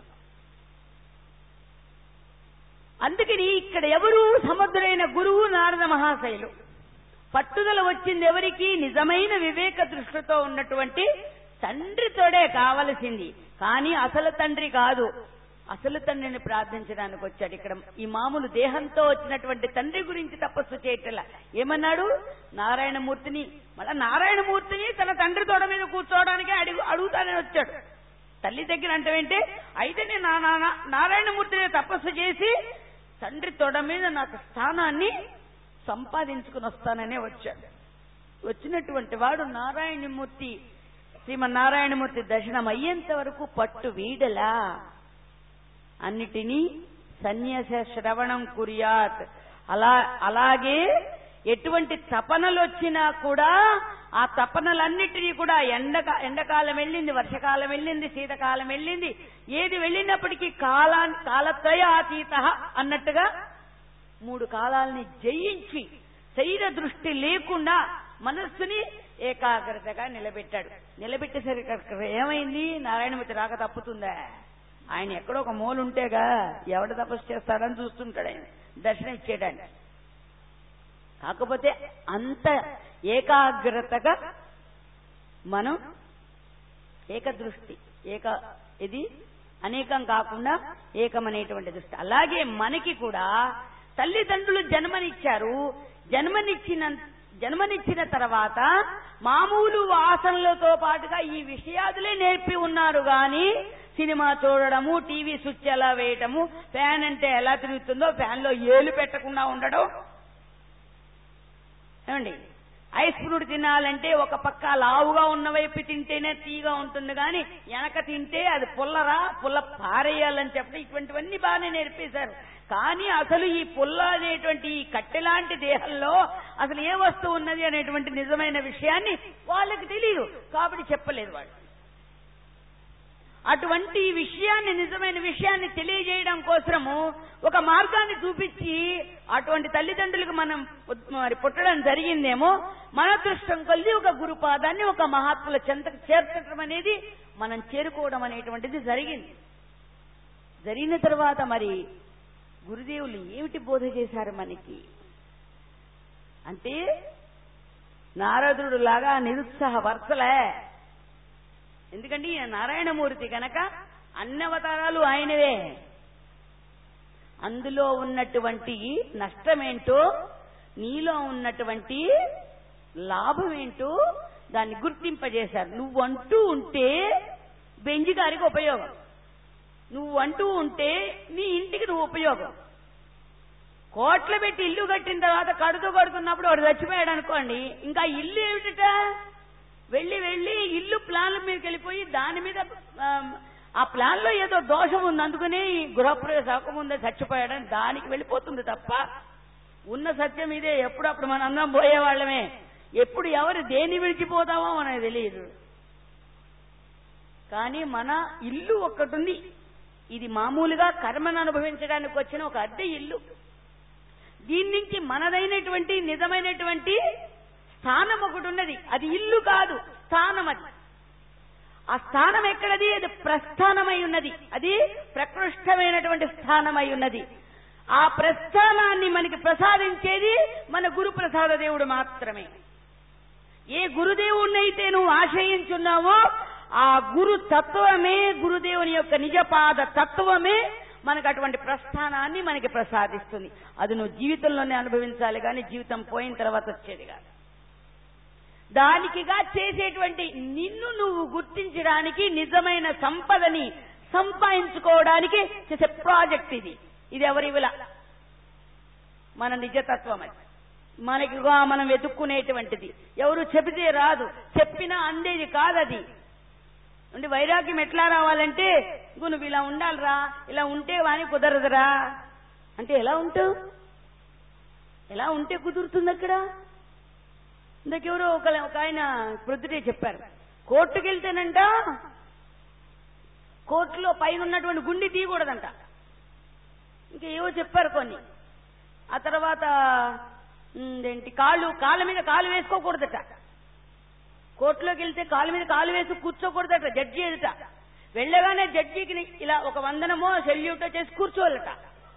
అందుకని ఇక్కడ ఎవరు సమర్థులైన గురువు నారద మహాశైలు పట్టుదల వచ్చింది ఎవరికి నిజమైన వివేక దృష్టితో ఉన్నటువంటి తండ్రితోడే కావలసింది కానీ అసలు తండ్రి కాదు అసలు తండ్రిని ప్రార్థించడానికి వచ్చాడు ఇక్కడ ఈ మామూలు దేహంతో వచ్చినటువంటి తండ్రి గురించి తపస్సు చేయటలా ఏమన్నాడు నారాయణమూర్తిని మళ్ళా నారాయణమూర్తిని తన తండ్రి తోడ మీద కూర్చోవడానికి అడుగు అడుగుతానే వచ్చాడు తల్లి దగ్గర అంటే అయితే నేను నా- నా- నా- నారాయణమూర్తిని తపస్సు చేసి తండ్రి తొడ మీద నాకు స్థానాన్ని సంపాదించుకుని వస్తాననే వచ్చాడు వచ్చినటువంటి వాడు నారాయణమూర్తి శ్రీమన్నారాయణమూర్తి దర్శనం అయ్యేంత వరకు పట్టు వీడలా అన్నిటినీ సన్యాస శ్రవణం కుర్యాత్ అలా అలాగే ఎటువంటి తపనలు వచ్చినా కూడా ఆ తపనలన్నిటినీ కూడా ఎండక ఎండకాలం వెళ్ళింది వర్షకాలం వెళ్ళింది శీతకాలం వెళ్ళింది ఏది వెళ్ళినప్పటికీ కాలా కాలత్రయ అతీత అన్నట్టుగా మూడు కాలాల్ని జయించి శరీర దృష్టి లేకుండా మనస్సుని ఏకాగ్రతగా నిలబెట్టాడు నిలబెట్టేసరికి అక్కడ ఏమైంది నారాయణమూర్తి రాక తప్పుతుందా ఆయన ఎక్కడో ఒక మూలు ఉంటేగా ఎవడ తపస్సు చేస్తాడని చూస్తుంటాడు ఆయన దర్శనం ఇచ్చేయడానికి కాకపోతే అంత ఏకాగ్రతగా మనం ఏకదృష్టి ఏక ఇది అనేకం కాకుండా ఏకమనేటువంటి దృష్టి అలాగే మనకి కూడా తల్లిదండ్రులు జన్మనిచ్చారు జన్మనిచ్చిన జన్మనిచ్చిన తర్వాత మామూలు వాసనలతో పాటుగా ఈ విషయాదులే నేర్పి ఉన్నారు గాని సినిమా చూడడము టీవీ స్విచ్ ఎలా వేయటము ఫ్యాన్ అంటే ఎలా తిరుగుతుందో ఫ్యాన్ లో ఏలు పెట్టకుండా ఉండడం ఏమండి ఐస్ ఫ్రూట్ తినాలంటే ఒక పక్క లావుగా ఉన్న వైపు తింటేనే తీగా ఉంటుంది కానీ వెనక తింటే అది పుల్లరా పుల్ల పారేయాలని చెప్పడం ఇటువంటివన్నీ బాగానే నేర్పేశారు కానీ అసలు ఈ పుల్ల అనేటువంటి ఈ కట్టెలాంటి దేహంలో అసలు ఏ వస్తువు ఉన్నది అనేటువంటి నిజమైన విషయాన్ని వాళ్ళకి తెలియదు కాబట్టి చెప్పలేదు వాళ్ళు అటువంటి విషయాన్ని నిజమైన విషయాన్ని తెలియజేయడం కోసము ఒక మార్గాన్ని చూపించి అటువంటి తల్లిదండ్రులకు మనం పుట్- మరి పుట్టడం జరిగిందేమో మన దృష్టం కొద్ది ఒక గురుపాదాన్ని ఒక మహాత్ముల చెంతకు చేర్చడం అనేది మనం చేరుకోవడం అనేటువంటిది జరిగింది జరిగిన తర్వాత మరి గురుదేవులు ఏమిటి బోధ చేశారు మనకి అంటే నారదుడు లాగా నిరుత్సాహ వర్తలే ఎందుకంటే ఈయన నారాయణమూర్తి గనక అన్ని అవతారాలు ఆయనవే అందులో ఉన్నటువంటి నష్టమేంటో నీలో ఉన్నటువంటి లాభమేంటో దాన్ని గుర్తింపజేశారు నువ్వు అంటూ ఉంటే బెంజి గారికి ఉపయోగం నువ్వు అంటూ ఉంటే నీ ఇంటికి నువ్వు ఉపయోగం కోట్లు పెట్టి ఇల్లు కట్టిన తర్వాత కడుతూ కడుతున్నప్పుడు వాడు చచ్చిపోయాడు అనుకోండి ఇంకా ఇల్లు ఏమిటట వెళ్ళి వెళ్ళి ఇల్లు ప్లాన్ల మీదకి వెళ్ళిపోయి దాని మీద ఆమ్, ఆ ప్లాన్ లో ఏదో దోషం ఉంది అందుకని గృహప్రవేశం అవ్వకముందే చచ్చిపోయాడని దానికి వెళ్ళిపోతుంది తప్ప ఉన్న సత్యం ఇదే ఎప్పుడప్పుడు మన అందరం పోయేవాళ్ళమే ఎప్పుడు ఎవరు దేన్ని విడిచిపోతామో మనకు తెలియదు కానీ మన ఇల్లు ఒక్కటి ఉంది ఇది మామూలుగా కర్మను అనుభవించడానికి వచ్చిన ఒక అద్దె ఇల్లు దీని నుంచి మనదైనటువంటి నిజమైనటువంటి స్థానం ఒకటి ఉన్నది అది ఇల్లు కాదు స్థానం అది ఆ స్థానం ఎక్కడది అది ప్రస్థానమై ఉన్నది అది ప్రకృష్టమైనటువంటి స్థానమై ఉన్నది ఆ ప్రస్థానాన్ని మనకి ప్రసాదించేది మన గురు ప్రసాద దేవుడు మాత్రమే ఏ గురుదేవుణ్ణైతే నువ్వు ఆశ్రయించున్నావో ఆ గురు తత్వమే గురుదేవుని యొక్క నిజపాద తత్వమే మనకు అటువంటి ప్రస్థానాన్ని మనకి ప్రసాదిస్తుంది అది నువ్వు జీవితంలోనే అనుభవించాలి కానీ జీవితం పోయిన తర్వాత వచ్చేది కాదు దానికిగా చేసేటువంటి నిన్ను నువ్వు గుర్తించడానికి నిజమైన సంపదని సంపాదించుకోవడానికి చేసే ప్రాజెక్ట్ ఇది ఇది ఎవరి విల మన నిజతత్వం అది మనకిగా మనం వెతుక్కునేటువంటిది ఎవరు చెబితే రాదు చెప్పినా అందేది కాదది అంటే వైరాగ్యం ఎట్లా రావాలంటే ఇగో నువ్వు ఇలా ఉండాలిరా ఇలా ఉంటే వాని కుదరదురా అంటే ఎలా ఉంటావు ఎలా ఉంటే కుదురుతుంది అక్కడ ఇందాకెవరో ఒక ఒక ఆయన ప్రొద్దుటే చెప్పారు కోర్టుకు వెళ్తేనంట కోర్టులో పైన ఉన్నటువంటి గుండి తీయకూడదంట ఇంకా ఏవో చెప్పారు కొన్ని ఆ తర్వాత ఉమ్, ఏంటి కాళ్ళు కాళ్ళ మీద కాలు వేసుకోకూడదట కోర్టులోకి వెళ్తే కాలు మీద కాలు వేసి కూర్చోకూడదట జడ్జి ఎదుట వెళ్ళగానే జడ్జికి ఇలా ఒక వందనమో సెల్యూటో చేసి కూర్చోవాలట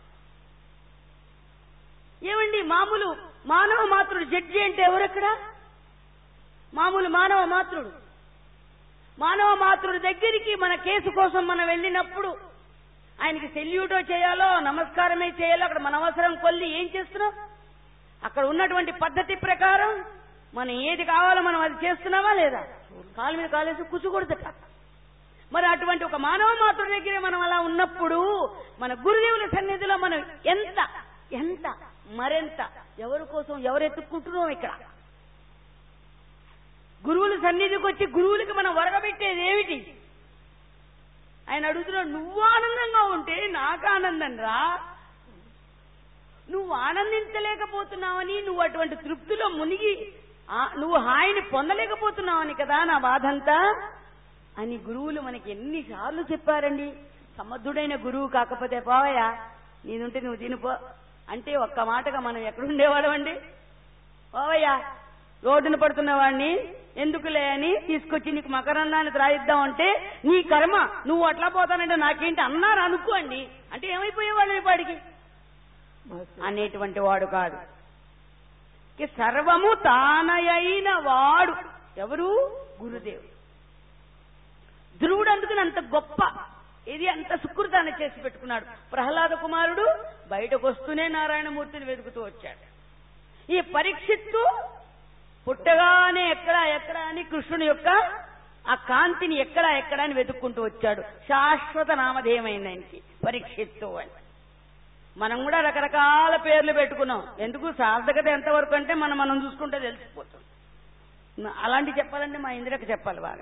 ఏమండి మామూలు మానవ మాత్రుడు జడ్జి అంటే ఎవరక్కడ మామూలు మానవ మాత్రుడు మానవ మాత్రుడి దగ్గరికి మన కేసు కోసం మనం వెళ్ళినప్పుడు ఆయనకి సెల్యూటో చేయాలో నమస్కారమే చేయాలో అక్కడ మన అవసరం కొల్లి ఏం చేస్తున్నాం అక్కడ ఉన్నటువంటి పద్ధతి ప్రకారం మనం ఏది కావాలో మనం అది చేస్తున్నామా లేదా కాలు మీద కాలేసి కూర్చోకూడదట మరి అటువంటి ఒక మానవ మాత్రుడి దగ్గర మనం అలా ఉన్నప్పుడు మన గురుదేవుల సన్నిధిలో మనం ఎంత ఎంత మరెంత ఎవరి కోసం ఎవరు ఎత్తుక్కుంటున్నాం ఇక్కడ గురువుల సన్నిధికి వచ్చి గురువులకి మనం వరగబెట్టేది ఏమిటి ఆయన అడుగుతున్నాడు నువ్వు ఆనందంగా ఉంటే నాకు ఆనందం రా నువ్వు ఆనందించలేకపోతున్నావని నువ్వు అటువంటి తృప్తిలో మునిగి ఆ- నువ్వు హాయిని పొందలేకపోతున్నావని కదా నా బాధంతా అని గురువులు మనకి ఎన్నిసార్లు చెప్పారండి సమర్థుడైన గురువు కాకపోతే పోవయ్యా నేనుంటే నువ్వు తినిపో అంటే ఒక్క మాటగా మనం ఎక్కడుండేవాళ్ళం అండి పోవయ్యా రోడ్డున పడుతున్న వాడిని ఎందుకులే అని తీసుకొచ్చి నీకు మకరందాన్ని త్రాయిద్దాం అంటే నీ కర్మ నువ్వు అట్లా పోతానంటే నాకేంటి అన్నారు అనుకోండి అంటే ఏమైపోయేవాళ్ళు వాడికి అనేటువంటి వాడు కాదు ఇక సర్వము తానయైన వాడు ఎవరు గురుదేవుడు ధ్రువుడు అందుకని అంత గొప్ప ఇది అంత సుకృతాన్ని చేసి పెట్టుకున్నాడు ప్రహ్లాద కుమారుడు బయటకు వస్తూనే నారాయణమూర్తిని వెతుకుతూ వచ్చాడు ఈ పరీక్షిత్తు పుట్టగానే ఎక్కడ ఎక్కడ అని కృష్ణుని యొక్క ఆ కాంతిని ఎక్కడ ఎక్కడ అని వెతుక్కుంటూ వచ్చాడు శాశ్వత నామధేయమైంది ఆయనకి పరీక్షిత్తు అని మనం కూడా రకరకాల పేర్లు పెట్టుకున్నాం ఎందుకు సార్థకత ఎంతవరకు అంటే మనం మనం చూసుకుంటే తెలిసిపోతుంది న- అలాంటి చెప్పాలంటే మా ఇందిరకు చెప్పాలి బాగా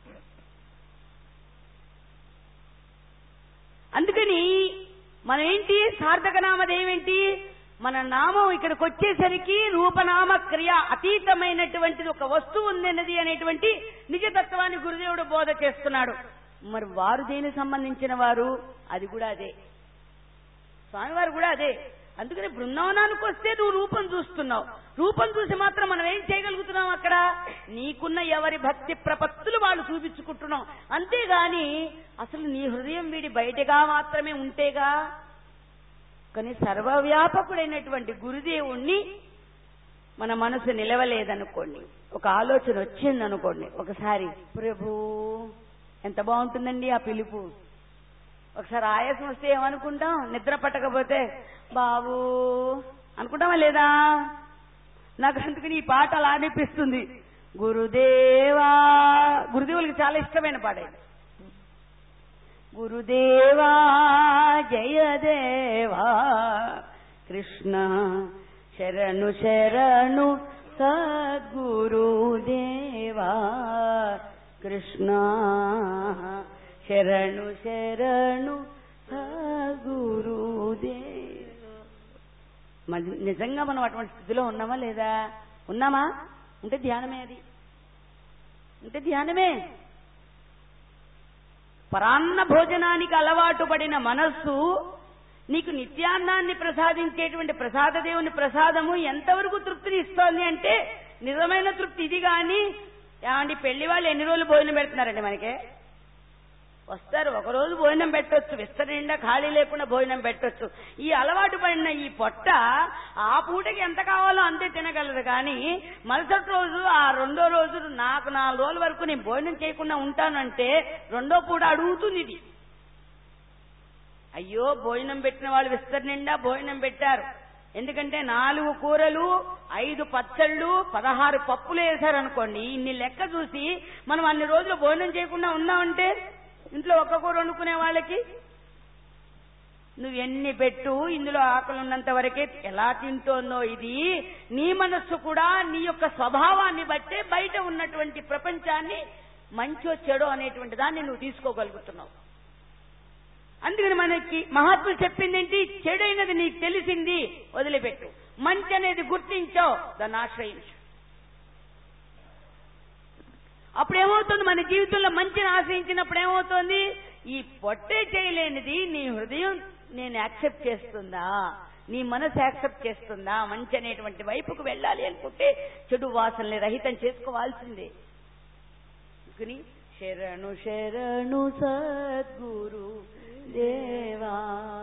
అందుకని మనం ఏంటి సార్థక నామధేయం ఏంటి మన నామం ఇక్కడికి వచ్చేసరికి రూపనామ క్రియ అతీతమైనటువంటిది ఒక వస్తువు ఉందన్నది అనేటువంటి నిజతత్వాన్ని గురుదేవుడు బోధ చేస్తున్నాడు మరి వారు దేనికి సంబంధించిన వారు అది కూడా అదే స్వామివారు కూడా అదే అందుకని బృందావనానికి వస్తే నువ్వు రూపం చూస్తున్నావు రూపం చూసి మాత్రం మనం ఏం చేయగలుగుతున్నాం అక్కడ నీకున్న ఎవరి భక్తి ప్రపత్తులు వాళ్ళు చూపించుకుంటున్నాం అంతేగాని అసలు నీ హృదయం వీడి బయటగా మాత్రమే ఉంటేగా కానీ సర్వవ్యాపకుడైనటువంటి గురుదేవుణ్ణి మన మనసు నిలవలేదనుకోండి ఒక ఆలోచన వచ్చిందనుకోండి ఒకసారి ప్రభు ఎంత బాగుంటుందండి ఆ పిలుపు ఒకసారి ఆయాసం వస్తే ఏమనుకుంటాం నిద్ర పట్టకపోతే బాబు అనుకుంటామా లేదా నాకు అందుకని ఈ పాట అలా అనిపిస్తుంది గురుదేవా గురుదేవులకి చాలా ఇష్టమైన పాట ఇది గురుదేవా జయదేవా కృష్ణ శరణు శరణు సద్గురుదేవా కృష్ణ శరణు శరణు సద్గురుదేవా మరి నిజంగా మనం అటువంటి స్థితిలో ఉన్నామా లేదా ఉన్నామా ఉంటే ధ్యానమే అది ఉంటే ధ్యానమే పరాన్న భోజనానికి అలవాటు పడిన మనస్సు నీకు నిత్యాన్నాన్ని ప్రసాదించేటువంటి ప్రసాద దేవుని ప్రసాదము ఎంతవరకు తృప్తిని ఇస్తోంది అంటే నిజమైన తృప్తి ఇది గాని ఏమండి పెళ్లి వాళ్ళు ఎన్ని రోజులు భోజనం పెడుతున్నారండి మనకే వస్తారు ఒక రోజు భోజనం పెట్టొచ్చు విస్తర నిండా ఖాళీ లేకుండా భోజనం పెట్టొచ్చు ఈ అలవాటు పడిన ఈ పొట్ట ఆ పూటకి ఎంత కావాలో అంతే తినగలదు కానీ మరుసటి రోజు ఆ రెండో రోజు నాకు నాలుగు రోజుల వరకు నేను భోజనం చేయకుండా ఉంటానంటే రెండో పూట అడుగుతుంది ఇది అయ్యో భోజనం పెట్టిన వాళ్ళు విస్తర నిండా భోజనం పెట్టారు ఎందుకంటే నాలుగు కూరలు ఐదు పచ్చళ్ళు పదహారు పప్పులు వేశారనుకోండి ఇన్ని లెక్క చూసి మనం అన్ని రోజులు భోజనం చేయకుండా ఉన్నామంటే ఇంట్లో ఒక్క కూర వండుకునే వాళ్ళకి నువ్వు ఎన్ని పెట్టు ఇందులో ఆకలి ఉన్నంత వరకే ఎలా తింటోందో ఇది నీ మనస్సు కూడా నీ యొక్క స్వభావాన్ని బట్టే బయట ఉన్నటువంటి ప్రపంచాన్ని మంచో చెడో అనేటువంటి దాన్ని నువ్వు తీసుకోగలుగుతున్నావు అందుకని మనకి మహాత్ములు చెప్పింది ఏంటి చెడైనది నీకు తెలిసింది వదిలిపెట్టు మంచి అనేది గుర్తించావు దాన్ని ఆశ్రయించు అప్పుడు ఏమవుతుంది మన జీవితంలో మంచిని ఆశ్రయించినప్పుడు ఏమవుతుంది ఈ పొట్టే చేయలేనిది నీ హృదయం నేను యాక్సెప్ట్ చేస్తుందా నీ మనసు యాక్సెప్ట్ చేస్తుందా మంచి అనేటువంటి వైపుకు వెళ్ళాలి అనుకుంటే చెడు వాసనని రహితం చేసుకోవాల్సిందే అందుకని శరణు శరణు సద్గురు దేవా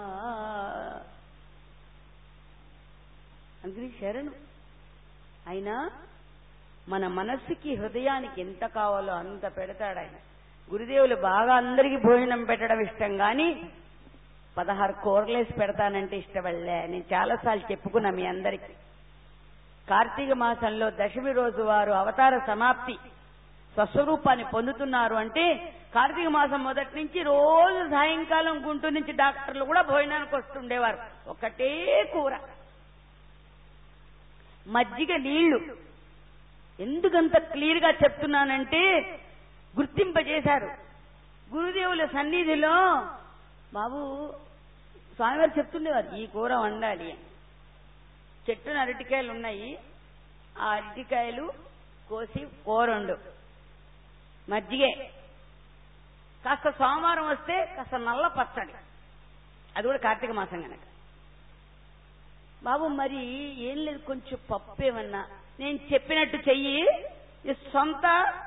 అందుకని శరణు అయినా మన మనస్సుకి హృదయానికి ఎంత కావాలో అంత పెడతాడు ఆయన గురుదేవులు బాగా అందరికీ భోజనం పెట్టడం ఇష్టం గాని పదహారు కూరలేసి పెడతానంటే ఇష్టపడలే నేను చాలాసార్లు చెప్పుకున్నా మీ అందరికీ కార్తీక మాసంలో దశమి రోజు వారు అవతార సమాప్తి స్వస్వరూపాన్ని పొందుతున్నారు అంటే కార్తీక మాసం మొదటి నుంచి రోజు సాయంకాలం గుంటూరు నుంచి డాక్టర్లు కూడా భోజనానికి వస్తుండేవారు ఒకటే కూర మజ్జిగ నీళ్లు ఎందుకంత క్లియర్ గా చెప్తున్నానంటే గుర్తింపజేశారు గురుదేవుల సన్నిధిలో బాబు స్వామివారు చెప్తుండేవారు ఈ కూర వండాలి అని చెట్టున అరటికాయలు ఉన్నాయి ఆ అరటికాయలు కోసి కూరండు మజ్జిగే కాస్త సోమవారం వస్తే కాస్త నల్ల పచ్చడి అది కూడా కార్తీక మాసం కనుక బాబు మరి ఏం లేదు కొంచెం పప్పు ఏమన్నా నేను చెప్పినట్టు చెయ్యి నీ సొంత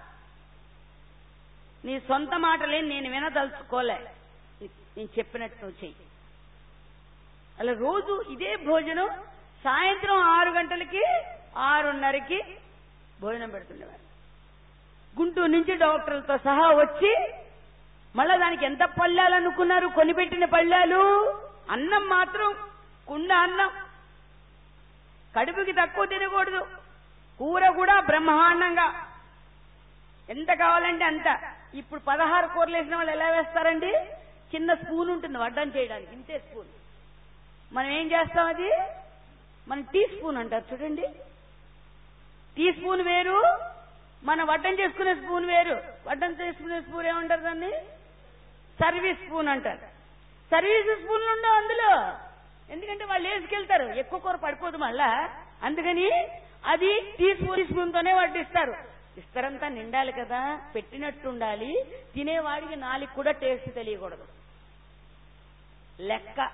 నీ సొంత మాటలే నేను వినదలుచుకోలే నేను చెప్పినట్టు నువ్వు చెయ్యి అలా రోజు ఇదే భోజనం సాయంత్రం ఆరు గంటలకి ఆరున్నరకి భోజనం పెడుతుండేవారు గుంటూరు నుంచి డాక్టర్లతో సహా వచ్చి మళ్ళా దానికి ఎంత పళ్ళాలు అనుకున్నారు కొనిపెట్టిన పళ్ళాలు అన్నం మాత్రం కుండ అన్నం కడుపుకి తక్కువ తినకూడదు కూర కూడా బ్రహ్మాండంగా ఎంత కావాలంటే అంత ఇప్పుడు పదహారు కూరలు వేసిన వాళ్ళు ఎలా వేస్తారండి చిన్న స్పూన్ ఉంటుంది వడ్డం చేయడానికి ఇంతే స్పూన్ మనం ఏం చేస్తాం అది మనం టీ స్పూన్ అంటారు చూడండి టీ స్పూన్ వేరు మన వడ్డం చేసుకునే స్పూన్ వేరు వడ్డం చేసుకునే స్పూన్ ఏమంటారు దాన్ని సర్వీస్ స్పూన్ అంటారు సర్వీస్ స్పూన్లు ఉండవు అందులో ఎందుకంటే వాళ్ళు వేసుకెళ్తారు ఎక్కువ కూర పడిపోదు మళ్ళా అందుకని అది టీ స్పూన్ స్పూన్ తోనే వడ్డిస్తారు విస్తరంతా నిండాలి కదా పెట్టినట్టు ఉండాలి తినేవాడికి నాలుగు కూడా టేస్ట్ తెలియకూడదు లెక్క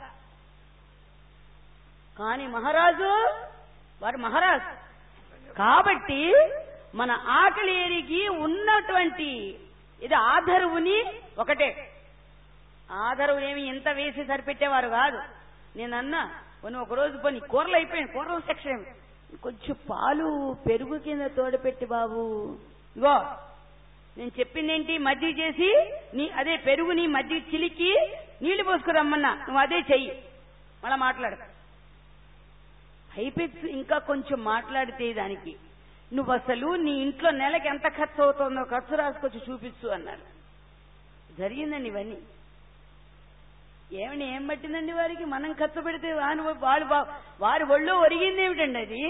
కానీ మహారాజు వారు మహారాజు కాబట్టి మన ఆకలి ఎరిగి ఉన్నటువంటి ఇది ఆధరువుని ఒకటే ఆధరువు ఏమి ఇంత వేసి సరిపెట్టేవారు కాదు నేను అన్నా కొన్ని ఒక రోజు పోనీ కూరలు అయిపోయింది కూరల సెక్షన్ కొంచెం పాలు పెరుగు కింద తోడపెట్టి బాబు ఇగో నేను చెప్పిందేంటి మజ్జిగ చేసి నీ అదే పెరుగుని మజ్జిగ చిలికి నీళ్లు పోసుకురమ్మన్నా నువ్వు అదే చెయ్యి మళ్ళా మాట్లాడు హైపిక్స్ ఇంకా కొంచెం మాట్లాడితే దానికి నువ్వు అసలు నీ ఇంట్లో నెలకి ఎంత ఖర్చు అవుతుందో ఖర్చు రాసుకొచ్చి చూపించు అన్నారు జరిగిందండి ఇవన్నీ ఏమని ఏం పట్టిందండి వారికి మనం ఖర్చు పెడితే వాని వాళ్ళు బా- వారి ఒళ్ళో ఒరిగింది ఏమిటండి అది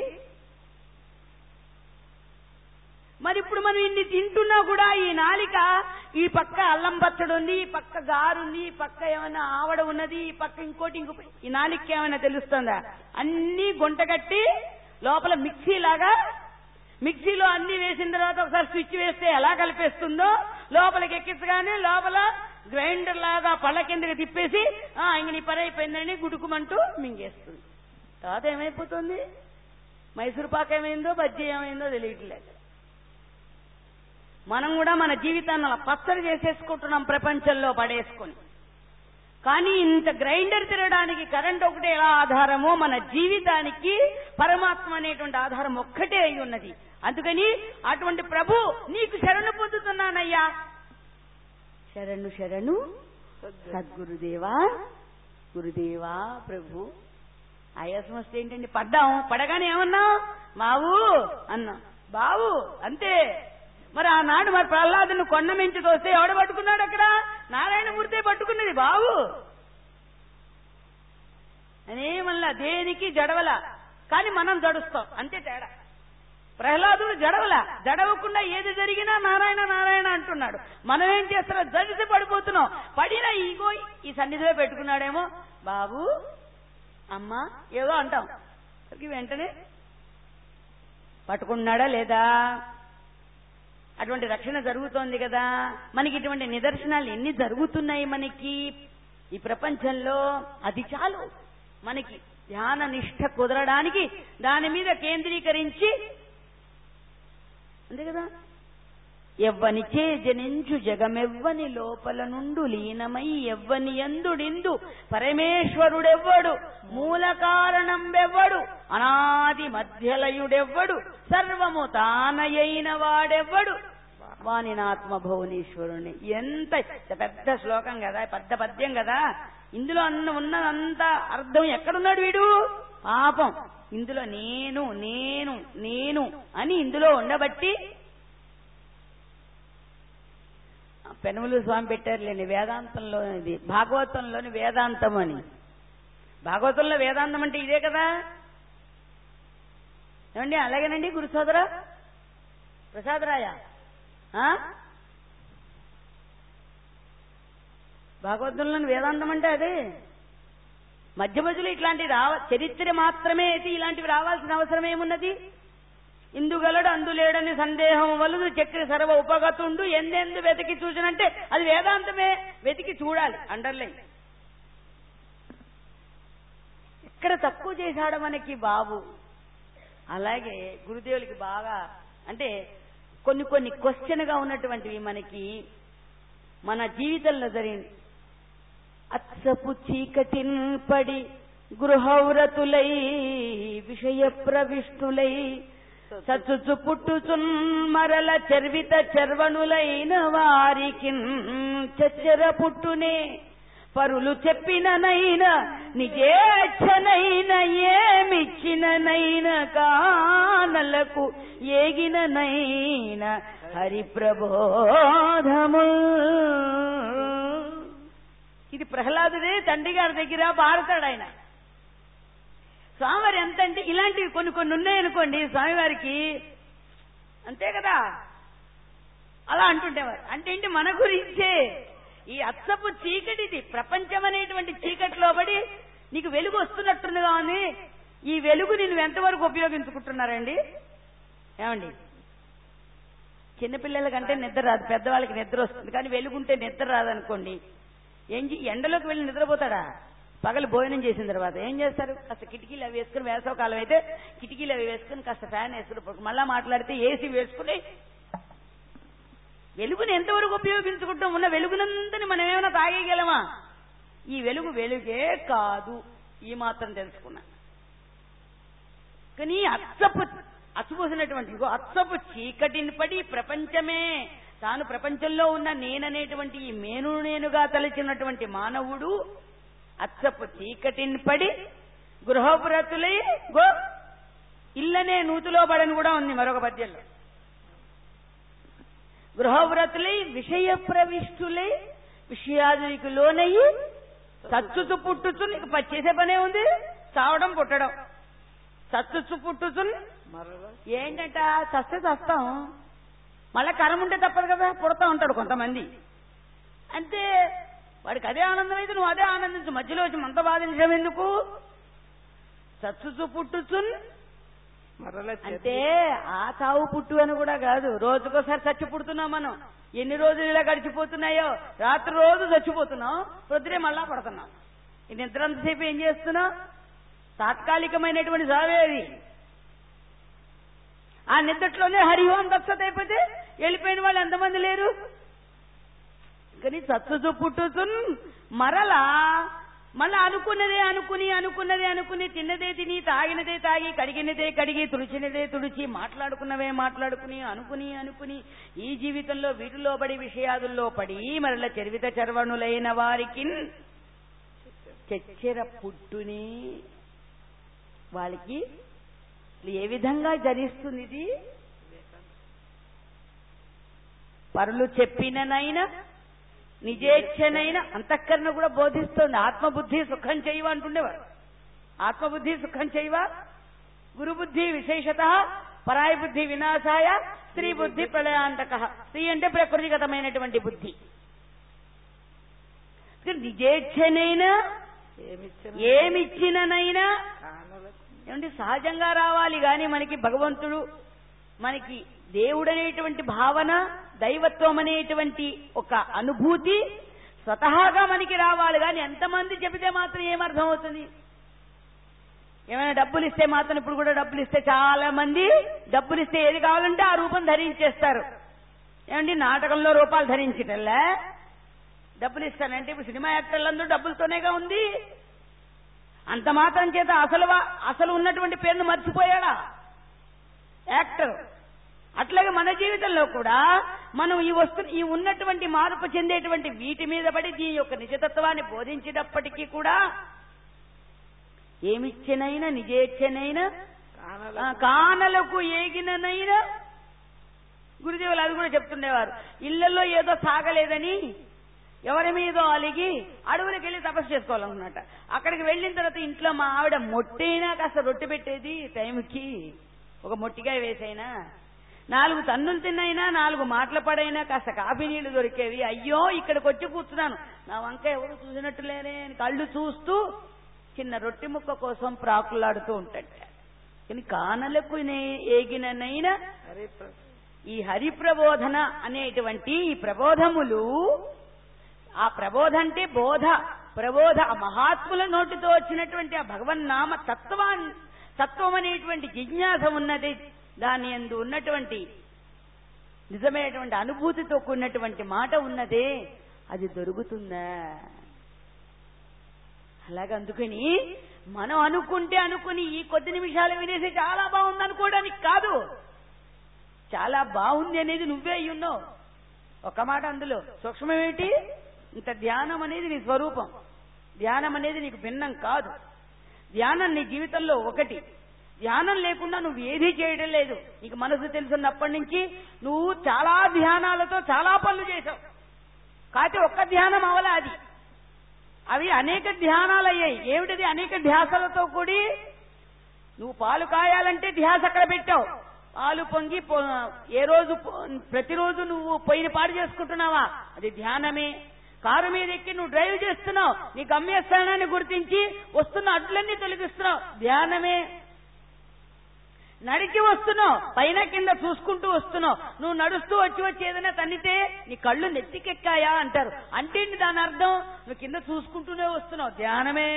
మరి ఇప్పుడు మనం ఇన్ని తింటున్నా కూడా ఈ నాలిక ఈ పక్క అల్లం పచ్చడి ఉంది ఈ పక్క గారు ఉంది ఈ పక్క ఏమైనా ఆవడ ఉన్నది ఈ పక్క ఇంకోటి ఇంకో ఈ నాలిక ఏమైనా తెలుస్తుందా అన్ని గుంటగట్టి లోపల మిక్సీ లాగా మిక్సీలో అన్ని వేసిన తర్వాత ఒకసారి స్విచ్ వేస్తే ఎలా కలిపేస్తుందో లోపలికి ఎక్కించగానే లోపల గ్రైండర్ లాగా పళ్ళ కిందకి తిప్పేసి ఆ ఇంక నీ పని అయిపోయిందని గుడుకుమంటూ మింగేస్తుంది తర్వాత ఏమైపోతుంది మైసూరు పాక ఏమైందో బజ్జీ ఏమైందో తెలియట్లేదు మనం కూడా మన జీవితాన్ని అలా పచ్చడి చేసేసుకుంటున్నాం ప్రపంచంలో పడేసుకొని కానీ ఇంత గ్రైండర్ తిరగడానికి కరెంట్ ఒకటే ఎలా ఆధారమో మన జీవితానికి పరమాత్మ అనేటువంటి ఆధారం ఒక్కటే అయి ఉన్నది అందుకని అటువంటి ప్రభు నీకు శరణు పొందుతున్నానయ్యా శరణు శరణు సద్గురుదేవా గురుదేవా ప్రభు ఆయాసం వస్తే ఏంటండి పడ్డాం పడగానే ఏమన్నాం మావు అన్నాం బావు అంతే మరి ఆనాడు మరి ప్రహ్లాదుని కొండ మించి తోస్తే ఎవడ పట్టుకున్నాడు అక్కడ నారాయణమూర్తే పట్టుకున్నది బావు అనే మళ్ళా దేనికి జడవల కానీ మనం జడుస్తాం అంతే తేడా ప్రహ్లాదుడు జడవల జడవకుండా ఏది జరిగినా నారాయణ నారాయణ అంటున్నాడు మనం ఏం చేస్తున్నాం జడిసి పడిపోతున్నాం పడిన ఈగో ఈ సన్నిధిలో పెట్టుకున్నాడేమో బాబు అమ్మా ఏదో అంటాం సరికి వెంటనే పట్టుకున్నాడా లేదా అటువంటి రక్షణ జరుగుతోంది కదా మనకి ఇటువంటి నిదర్శనాలు ఎన్ని జరుగుతున్నాయి మనకి ఈ ప్రపంచంలో అది చాలు మనకి ధ్యాన నిష్ఠ కుదరడానికి దాని మీద కేంద్రీకరించి అంతే కదా ఎవ్వని చే జనించు జగమెవ్వని లోపల నుండు లీనమై ఎవ్వని ఎందుడిందు పరమేశ్వరుడెవ్వడు మూల కారణం వెవ్వడు అనాది మధ్యలయుడెవ్వడు సర్వము తానయైన వాడెవ్వడు వానినాత్మ భువనేశ్వరుని ఎంత పెద్ద శ్లోకం కదా పెద్ద పద్యం కదా ఇందులో అన్న ఉన్నదంతా అర్థం ఎక్కడున్నాడు వీడు పాపం ఇందులో నేను నేను నేను అని ఇందులో ఉండబట్టి పెనుమలు స్వామి పెట్టారులేండి వేదాంతంలో ఇది భాగవతంలోని వేదాంతం అని భాగవతంలో వేదాంతం అంటే ఇదే కదా ఏమండి అలాగేనండి గురు సోదర ప్రసాదరాయ ఆ? భాగవతంలోని వేదాంతం అంటే అదే మధ్య మధ్యలో ఇట్లాంటివి రావ చరిత్ర మాత్రమే అయితే ఇలాంటివి రావాల్సిన అవసరం ఏమున్నది ఇందుగలడు అందులేడని సందేహం వలదు చక్రి సర్వ ఉపగతుండు ఎందెందు వెతికి చూసినంటే అది వేదాంతమే వెతికి చూడాలి అండర్లైన్ ఎక్కడ తక్కువ చేశాడు మనకి బాబు అలాగే గురుదేవులకి బాగా అంటే కొన్ని కొన్ని క్వశ్చన్ గా ఉన్నటువంటివి మనకి మన జీవితంలో జరిగింది అచ్చపు చీకటిన్ పడి గృహవ్రతులై విషయ ప్రవిష్టులై చచ్చుచు పుట్టుచున్ మరల చర్విత చర్వణులైన వారికి చచ్చర పుట్టునే పరులు చెప్పిననైన నిజేచ్ఛనైన ఏమిచ్చిననైన కానలకు ఏగిననైన హరిప్రబోధము ఇది ప్రహ్లాదుడే తండ్రి గారి దగ్గర పాడతాడు ఆయన స్వామివారి ఎంత అంటే ఇలాంటివి కొన్ని కొన్ని ఉన్నాయనుకోండి స్వామివారికి అంతే కదా అలా అంటుండేవారు అంటే ఏంటి మన గురించే ఈ అచ్చపు చీకటిది ప్రపంచం అనేటువంటి చీకటిలో పడి నీకు వెలుగు వస్తున్నట్టుందిగా ఉంది ఈ వెలుగు నేను ఎంతవరకు ఉపయోగించుకుంటున్నారండి ఏమండి చిన్నపిల్లల కంటే నిద్ర రాదు పెద్దవాళ్ళకి నిద్ర వస్తుంది కానీ వెలుగుంటే నిద్ర రాదనుకోండి ఏం చే- ఎండలోకి వెళ్ళి నిద్రపోతాడా పగలు భోజనం చేసిన తర్వాత ఏం చేస్తారు కాస్త కిటికీలు అవి వేసుకుని వేసవకాలం అయితే కిటికీలు అవి వేసుకుని కాస్త ఫ్యాన్ వేసుకుని పడుకో- మళ్ళా మాట్లాడితే ఏసీ వేసుకుని వెలుగుని ఎంతవరకు ఉపయోగించుకుంటాం ఉన్న వెలుగునంతని మనం ఏమైనా తాగేయగలమా ఈ వెలుగు వెలుగే కాదు ఈ మాత్రం తెలుసుకున్నా కానీ అచ్చపు అచ్చుపోసినటువంటి ఇగో అచ్చపు చీకటిని పడి ప్రపంచమే తాను ప్రపంచంలో ఉన్న నేననేటువంటి ఈ మేను నేనుగా తలచినటువంటి మానవుడు అచ్చపు చీకటిని పడి గృహపురతులై గో ఇల్లనే నూతులో పడని కూడా ఉంది మరొక పద్యంలో గృహవ్రతులై విషయ ప్రవిష్టులై విషయాదులకు లోనయ్యి చచ్చుతూ పుట్టుచు నీకు ప- చేసే పనే ఉంది చావడం పుట్టడం చచ్చుచు పుట్టుచు మరల ఏంటంట చస్తే చస్తాం మళ్ళా కరం ఉంటే తప్పదు కదా పుడతా ఉంటాడు కొంతమంది అంతే వాడికి అదే ఆనందం అయితే నువ్వు అదే ఆనందించు మధ్యలో వచ్చి మంత బాధించడం ఎందుకు చచ్చుచు పుట్టుచున్ మరల అంటే ఆ చావు పుట్టు అని కూడా కాదు రోజుకోసారి చచ్చి పుడుతున్నాం మనం ఎన్ని రోజులు ఇలా గడిచిపోతున్నాయో రాత్రి రోజు చచ్చిపోతున్నాం పొద్దునే మళ్ళా పడుతున్నాం ఈ నిద్ర అంతసేపు ఏం చేస్తున్నాం తాత్కాలికమైనటువంటి సావేది ఆ నిద్రలోనే హరిహోం దక్షత అయిపోతే వెళ్ళిపోయిన వాళ్ళు ఎంతమంది లేరు కానీ చచ్చుచు పుట్టుచున్ మరలా మళ్ళా అనుకున్నదే అనుకుని అనుకున్నదే అనుకుని తిన్నదే తిని తాగినదే తాగి కడిగినదే కడిగి తుడిచినదే తుడిచి మాట్లాడుకున్నవే మాట్లాడుకుని అనుకుని అనుకుని ఈ జీవితంలో వీటిలో పడి విషయాదుల్లో పడి మరల చరివిత చర్వణులైన వారికి చెచ్చెర పుట్టుని వాళ్ళకి ఏ విధంగా జరిస్తుంది ఇది పరులు చెప్పిననైనా నిజేచ్ఛనైనా అంతఃకరణ కూడా బోధిస్తోంది ఆత్మబుద్ధి సుఖం చేయవ అంటుండేవారు ఆత్మబుద్ధి సుఖం చేయవ గురుబుద్ధి విశేషత పరాయి బుద్ధి వినాశాయ స్త్రీ బుద్ధి ప్రళయాంతక స్త్రీ అంటే ప్రకృతిగతమైనటువంటి బుద్ధి నిజేచ్ఛనైనా ఏమిచ్చిన ఏమిచ్చిననైనా కానులకు ఏమంటే సహజంగా రావాలి గాని మనకి భగవంతుడు మనకి దేవుడనేటువంటి భావన దైవత్వం అనేటువంటి ఒక అనుభూతి స్వతహాగా మనకి రావాలి గాని ఎంతమంది చెబితే మాత్రం ఏమర్థం అవుతుంది ఏమైనా డబ్బులు ఇస్తే మాత్రం ఇప్పుడు కూడా డబ్బులు ఇస్తే చాలా మంది డబ్బులు ఇస్తే ఏది కావాలంటే ఆ రూపం ధరించేస్తారు ఏమండి నాటకంలో రూపాలు ధరించటల్లా డబ్బులు ఇస్తానంటే ఇప్పుడు సినిమా యాక్టర్లందరూ డబ్బులతోనేగా ఉంది అంత మాత్రం చేత అసలు వా- అసలు ఉన్నటువంటి పేరును మర్చిపోయాడా యాక్టర్ అట్లాగే మన జీవితంలో కూడా మనం ఈ వస్తు ఈ ఉన్నటువంటి మార్పు చెందేటువంటి వీటి మీద పడి దీని యొక్క నిజతత్వాన్ని బోధించేటప్పటికీ కూడా ఏమిచ్చినైనా నిజేచ్ఛనైనా ఆ, కానలకు కానలకు ఏగిననైనా గురుదేవులు అది కూడా చెప్తుండేవారు ఇళ్లలో ఏదో సాగలేదని ఎవరి మీదో అలిగి అడవులకు వెళ్ళి తపస్సు చేసుకోవాలన్నమాట అక్కడికి వెళ్ళిన తర్వాత ఇంట్లో మా ఆవిడ మొట్టైనా కాస్త రొట్టె పెట్టేది టైంకి ఒక మొట్టిగా వేసైనా నాలుగు తన్నులు తిన్నైనా నాలుగు మాటల పడైనా కాస్త కాఫీ నీళ్లు దొరికేవి అయ్యో ఇక్కడికి వచ్చి కూర్చున్నాను నా వంక ఎవరు చూసినట్టు లేనే అని కళ్ళు చూస్తూ చిన్న రొట్టె ముక్క కోసం ప్రాకులాడుతూ ఉంటాడు కానీ కానలకు నే- ఏగిననైనా హరి ప్ర- ఈ హరి ప్రబోధన అనేటువంటి ఈ ప్రబోధములు ఆ ప్రబోధ అంటే బోధ ప్రబోధ ఆ మహాత్ముల నోటితో వచ్చినటువంటి ఆ భగవన్నామ తత్వాన్ తత్వం అనేటువంటి జిజ్ఞాస ఉన్నది దాని ఎందు ఉన్నటువంటి నిజమైనటువంటి అనుభూతితో కూడినటువంటి మాట ఉన్నదే అది దొరుకుతుందా అలాగే అందుకని మనం అనుకుంటే అనుకుని ఈ కొద్ది నిమిషాలు వినేసి చాలా బాగుంది అనుకోవడానికి కాదు చాలా బాగుంది అనేది నువ్వే అయి ఉన్నావు ఒక మాట అందులో సూక్ష్మమేంటి ఇంత ధ్యానం అనేది నీ స్వరూపం ధ్యానం అనేది నీకు భిన్నం కాదు ధ్యానం నీ జీవితంలో ఒకటి ధ్యానం లేకుండా నువ్వు ఏదీ చేయడం లేదు నీకు మనసు తెలుసున్నప్పటి నుంచి నువ్వు చాలా ధ్యానాలతో చాలా పనులు చేశావు కాకపోతే ఒక్క ధ్యానం అవలా అది అవి అనేక ధ్యానాలు అయ్యాయి ఏమిటది అనేక ధ్యాసలతో కూడి నువ్వు పాలు కాయాలంటే ధ్యాస అక్కడ పెట్టావు పాలు పొంగి పో- ఏ రోజు పో- ప్రతిరోజు నువ్వు పొయ్యిని పాడు చేసుకుంటున్నావా అది ధ్యానమే కారు మీద ఎక్కి నువ్వు డ్రైవ్ చేస్తున్నావు నీ గమ్యస్థానాన్ని గుర్తించి వస్తున్న అడ్లన్నీ తొలగిస్తున్నావు ధ్యానమే నడిచి వస్తున్నావు పైన కింద చూసుకుంటూ వస్తున్నావు నువ్వు నడుస్తూ వచ్చి వచ్చి ఏదైనా తన్నితే నీ కళ్ళు నెత్తికెక్కాయా అంటారు అంటే ఏంటి దాని అర్థం నువ్వు కింద చూసుకుంటూనే వస్తున్నావు ధ్యానమే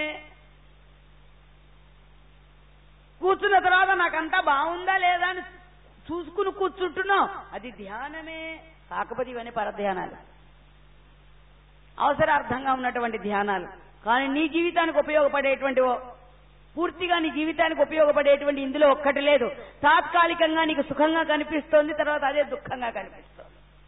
కూర్చున్న తర్వాత నాకంతా బాగుందా లేదా అని చూసుకుని కూర్చుంటున్నావు అది ధ్యానమే కాకపోతే ఇవన్నీ పరధ్యానాలు అవసరార్థంగా ఉన్నటువంటి ధ్యానాలు కానీ నీ జీవితానికి ఉపయోగపడేటువంటి ఓ- పూర్తిగా నీ జీవితానికి ఉపయోగపడేటువంటి ఇందులో ఒక్కటి లేదు తాత్కాలికంగా నీకు సుఖంగా కనిపిస్తోంది తర్వాత అదే దుఃఖంగా కనిపిస్తోంది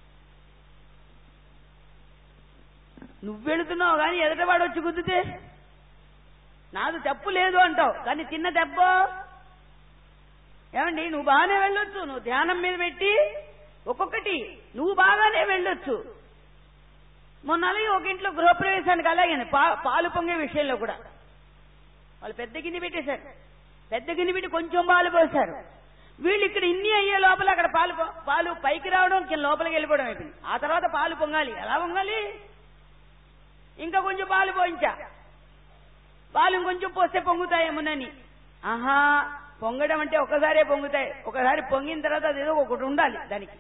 నువ్వు వెళుతున్నావు కానీ ఎదుటవాడు వచ్చి గుద్దితే నాది తప్పు లేదు అంటావు కానీ చిన్న దెబ్బ ఏమండి నువ్వు బాగానే వెళ్ళొచ్చు నువ్వు ధ్యానం మీద పెట్టి ఒక్కొక్కటి నువ్వు బాగానే వెళ్ళొచ్చు మొన్న అలాగే ఒక ఇంట్లో గృహప్రవేశానికి అలాగే పా- పాలు పొంగే విషయంలో కూడా వాళ్ళు పెద్ద గిన్నె పెట్టేశారు పెద్ద గిన్నె పెట్టి కొంచెం పాలు పోశారు వీళ్ళు ఇక్కడ ఇన్ని అయ్యే లోపల అక్కడ పాలు పొ- పాలు పైకి రావడం కింద లోపలికి వెళ్ళిపోవడం అయిపోయింది ఆ తర్వాత పాలు పొంగాలి ఎలా పొంగాలి ఇంకా కొంచెం పాలు పోయించా పాలు ఇంకొంచెం పోస్తే పొంగుతాయేమోనని ఆహా పొంగడం అంటే ఒకసారే పొంగుతాయి ఒకసారి పొంగిన తర్వాత అదేదో ఒకటి ఉండాలి దానికి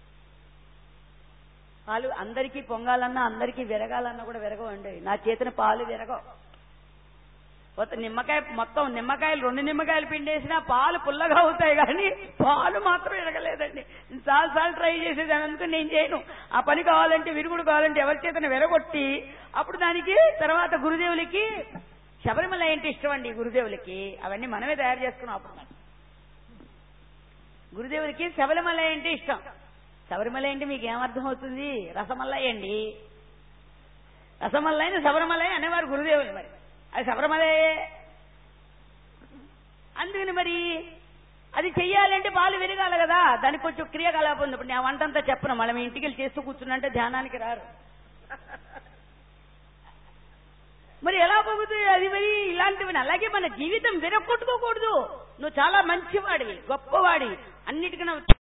పాలు అందరికీ పొంగాలన్నా అందరికీ విరగాలన్నా కూడా విరగవండి నా చేతిన పాలు విరగవు కొత్త నిమ్మకాయ మొత్తం నిమ్మకాయలు రెండు నిమ్మకాయలు పిండేసినా పాలు పుల్లగా అవుతాయి కానీ పాలు మాత్రం విరగలేదండి చాలా సార్లు ట్రై చేసేదాన్ని అందుకని నేను చేయను ఆ పని కావాలంటే విరుగుడు కావాలంటే ఎవరి చేతన విరగొట్టి అప్పుడు దానికి తర్వాత గురుదేవులకి శబరిమల ఏంటి ఇష్టం అండి గురుదేవులకి అవన్నీ మనమే తయారు చేసుకున్నాం అప్పుడు మరి. గురుదేవులకి శబరిమల ఏంటి ఇష్టం శబరిమల ఏంటి మీకు ఏమర్థం అవుతుంది రసమల్లయ్య అండి రసమల్లయ్యని శబరిమలయ్య అనేవారు గురుదేవులు మరి అది శబరిమలయే అందుకని మరి అది చెయ్యాలంటే పాలు విరగాలి కదా దానికి కొంచెం క్రియాకలాపం ఉంది ఇప్పుడు నేను వంటంతా చెప్పను మళ్ళీ మీ ఇంటికి వెళ్ళి చేస్తూ కూర్చున్నంటే ధ్యానానికి రారు మరి ఎలా పొగుతుంది అది మరి ఇలాంటివి అలాగే మన జీవితం విరగొట్టుకోకూడదు నువ్వు చాలా మంచివాడివి గొప్పవాడివి అన్నిటికన్నా